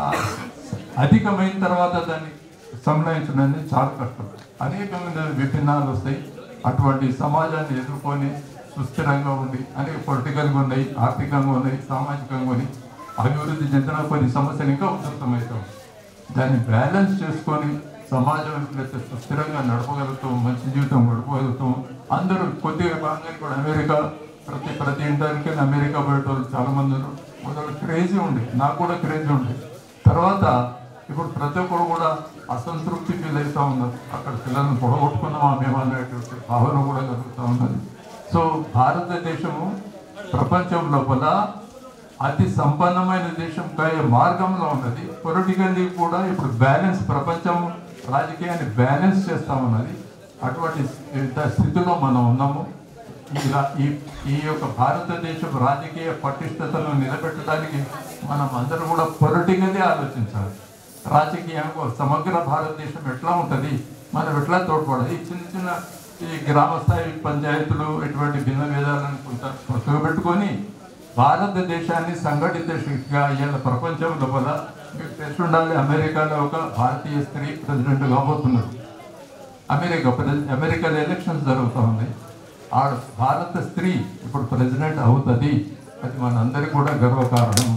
Speaker 9: అధికమైన తర్వాత దాన్ని సంలయించడం అనేది చాలా కష్టం అనేకమైన విభిన్నాలు వస్తాయి అటువంటి సమాజాన్ని ఎదుర్కొని సుస్థిరంగా ఉంది అనేక పొలిటికల్గా ఉన్నాయి ఆర్థికంగా ఉన్నాయి సామాజికంగా ఉన్నాయి అభివృద్ధి చెందిన కొన్ని సమస్యలు ఇంకా ఉధృతమవుతాం దాన్ని బ్యాలెన్స్ చేసుకొని సమాజం ఎప్పుడైతే సుస్థిరంగా నడపగలుగుతాం మంచి జీవితం గడపగలుగుతాం అందరూ కొద్దిగా బాగా కూడా అమెరికా ప్రతి ప్రతి ఇంటర్కి అమెరికా బయట వాళ్ళు చాలా మంది ఉన్నారు మొదలు క్రేజీ ఉండే నాకు కూడా క్రేజీ ఉండే తర్వాత ఇప్పుడు ప్రతి ఒక్కరు కూడా అసంతృప్తి ఫీల్ అవుతా ఉన్నారు అక్కడ పిల్లల్ని పొడగొట్టుకున్నామా మేము అనేటువంటి భావన కూడా కలుగుతూ ఉన్నది సో భారతదేశము ప్రపంచం లోపల అతి సంపన్నమైన దేశం కాయ మార్గంలో ఉన్నది పొలిటికల్లీ కూడా ఇప్పుడు బ్యాలెన్స్ ప్రపంచం రాజకీయాన్ని బ్యాలెన్స్ చేస్తా ఉన్నది అటువంటి స్థితిలో మనం ఉన్నాము ఇలా ఈ ఈ యొక్క భారతదేశం రాజకీయ పటిష్టతను నిలబెట్టడానికి మనం అందరూ కూడా పొలిటికల్లీ ఆలోచించాలి రాజకీయంగా సమగ్ర భారతదేశం ఎట్లా ఉంటుంది మనం ఎట్లా తోడ్పడాలి ఈ చిన్న చిన్న ఈ గ్రామ స్థాయి పంచాయతీలు ఇటువంటి భిన్న భేదాలను కొంత పక్కకు పెట్టుకొని భారతదేశాన్ని సంఘటిత శక్తిగా ఇవాళ ప్రపంచం లోపల మీకు తెలిసి ఉండాలి అమెరికాలో ఒక భారతీయ స్త్రీ ప్రెసిడెంట్ కాబోతున్నారు అమెరికా ప్రెసి- అమెరికాలో ఎలక్షన్స్ జరుగుతూ ఉన్నాయి ఆ భారత స్త్రీ ఇప్పుడు ప్రెసిడెంట్ అవుతుంది అది మనందరికీ కూడా గర్వకారణం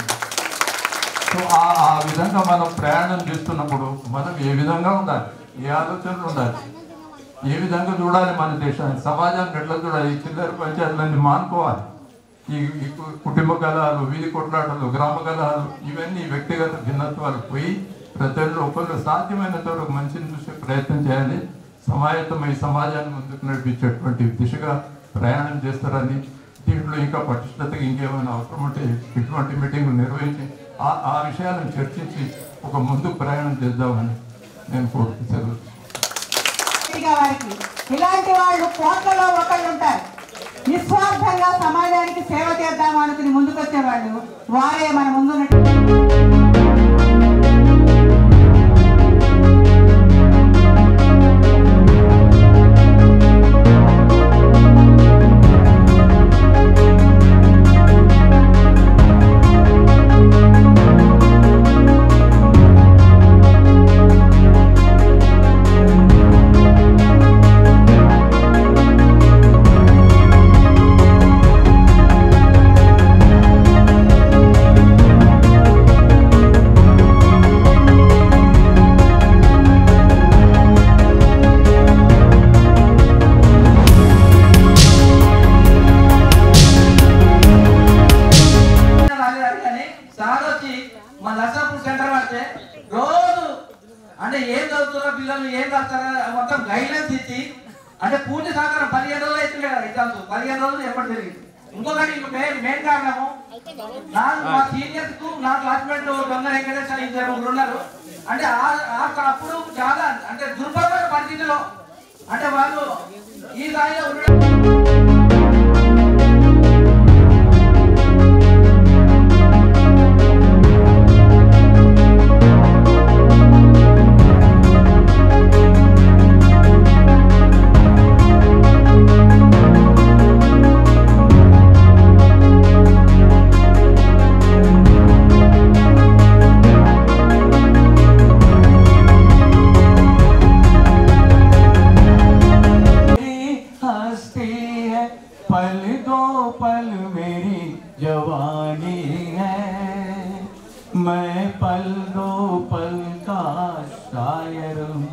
Speaker 9: సో ఆ ఆ విధంగా మనం ప్రయాణం చేస్తున్నప్పుడు మనం ఏ విధంగా ఉండాలి ఏ ఆలోచనలు ఉండాలి ఏ విధంగా చూడాలి మన దేశాన్ని సమాజాన్ని ఎట్లా చూడాలి ఈ చిల్లర పంచాయతీలన్నీ మానుకోవాలి ఈ ఈ కు- కుటుంబ కలహాలు వీధి కొట్లాటలు గ్రామ కలహాలు ఇవన్నీ వ్యక్తిగత భిన్నత్వాలు పోయి ప్రతి ఒక్కరు ఒకళ్ళు సాధ్యమైనంత వరకు మంచిని చూసే ప్రయత్నం చేయాలి సమాయత్తమై సమాజాన్ని ముందుకు నడిపించేటువంటి దిశగా ప్రయాణం చేస్తారని దీంట్లో ఇంకా పటిష్టతగా ఇంకేమైనా అవసరం ఉంటే ఇటువంటి మీటింగ్లు నిర్వహించి ఆ ఆ విషయాలను చర్చించి ఒక ముందుకు ప్రయాణం చేద్దామని నేను కోరుతున్నాను
Speaker 1: గట్టిగా వారికి ఇలాంటి వాళ్ళు కోట్లలో ఒకళ్ళు ఉంటారు నిస్వార్థంగా సమాజానికి సేవ చేద్దాం అనుకుని ముందుకొచ్చే వాళ్ళు వారే మన ముందున్న
Speaker 2: రాలేదని కానీ సార్ వచ్చి మా నర్సాపూర్ సెంటర్ పడితే రోజు అంటే ఏం చదువుతున్నా పిల్లలు ఏం రాస్తారా మొత్తం గైడ్లైన్స్ ఇచ్చి అంటే పూర్తి సహకారం పదిహేను రోజులు అవుతుంది కదా ఎగ్జామ్స్ పదిహేను రోజులు ఎప్పటి జరిగింది ఇంకొకటి ఇంకో మెయిన్ మెయిన్ కారణము నాకు మా సీనియర్స్ కు నా క్లాస్మేట్ దొంగ వెంకటేష్ అని ఇద్దరు ముగ్గురు ఉన్నారు అంటే ఆ- ఆ అప్పుడు చాలా అంటే దుర్భరమైన పరిస్థితిలో అంటే వాళ్ళు ఈ స్థాయిలో ఉండడం
Speaker 10: हस्ती है पल दो पल मेरी जवानी है मैं पल दो पल का शायर हूँ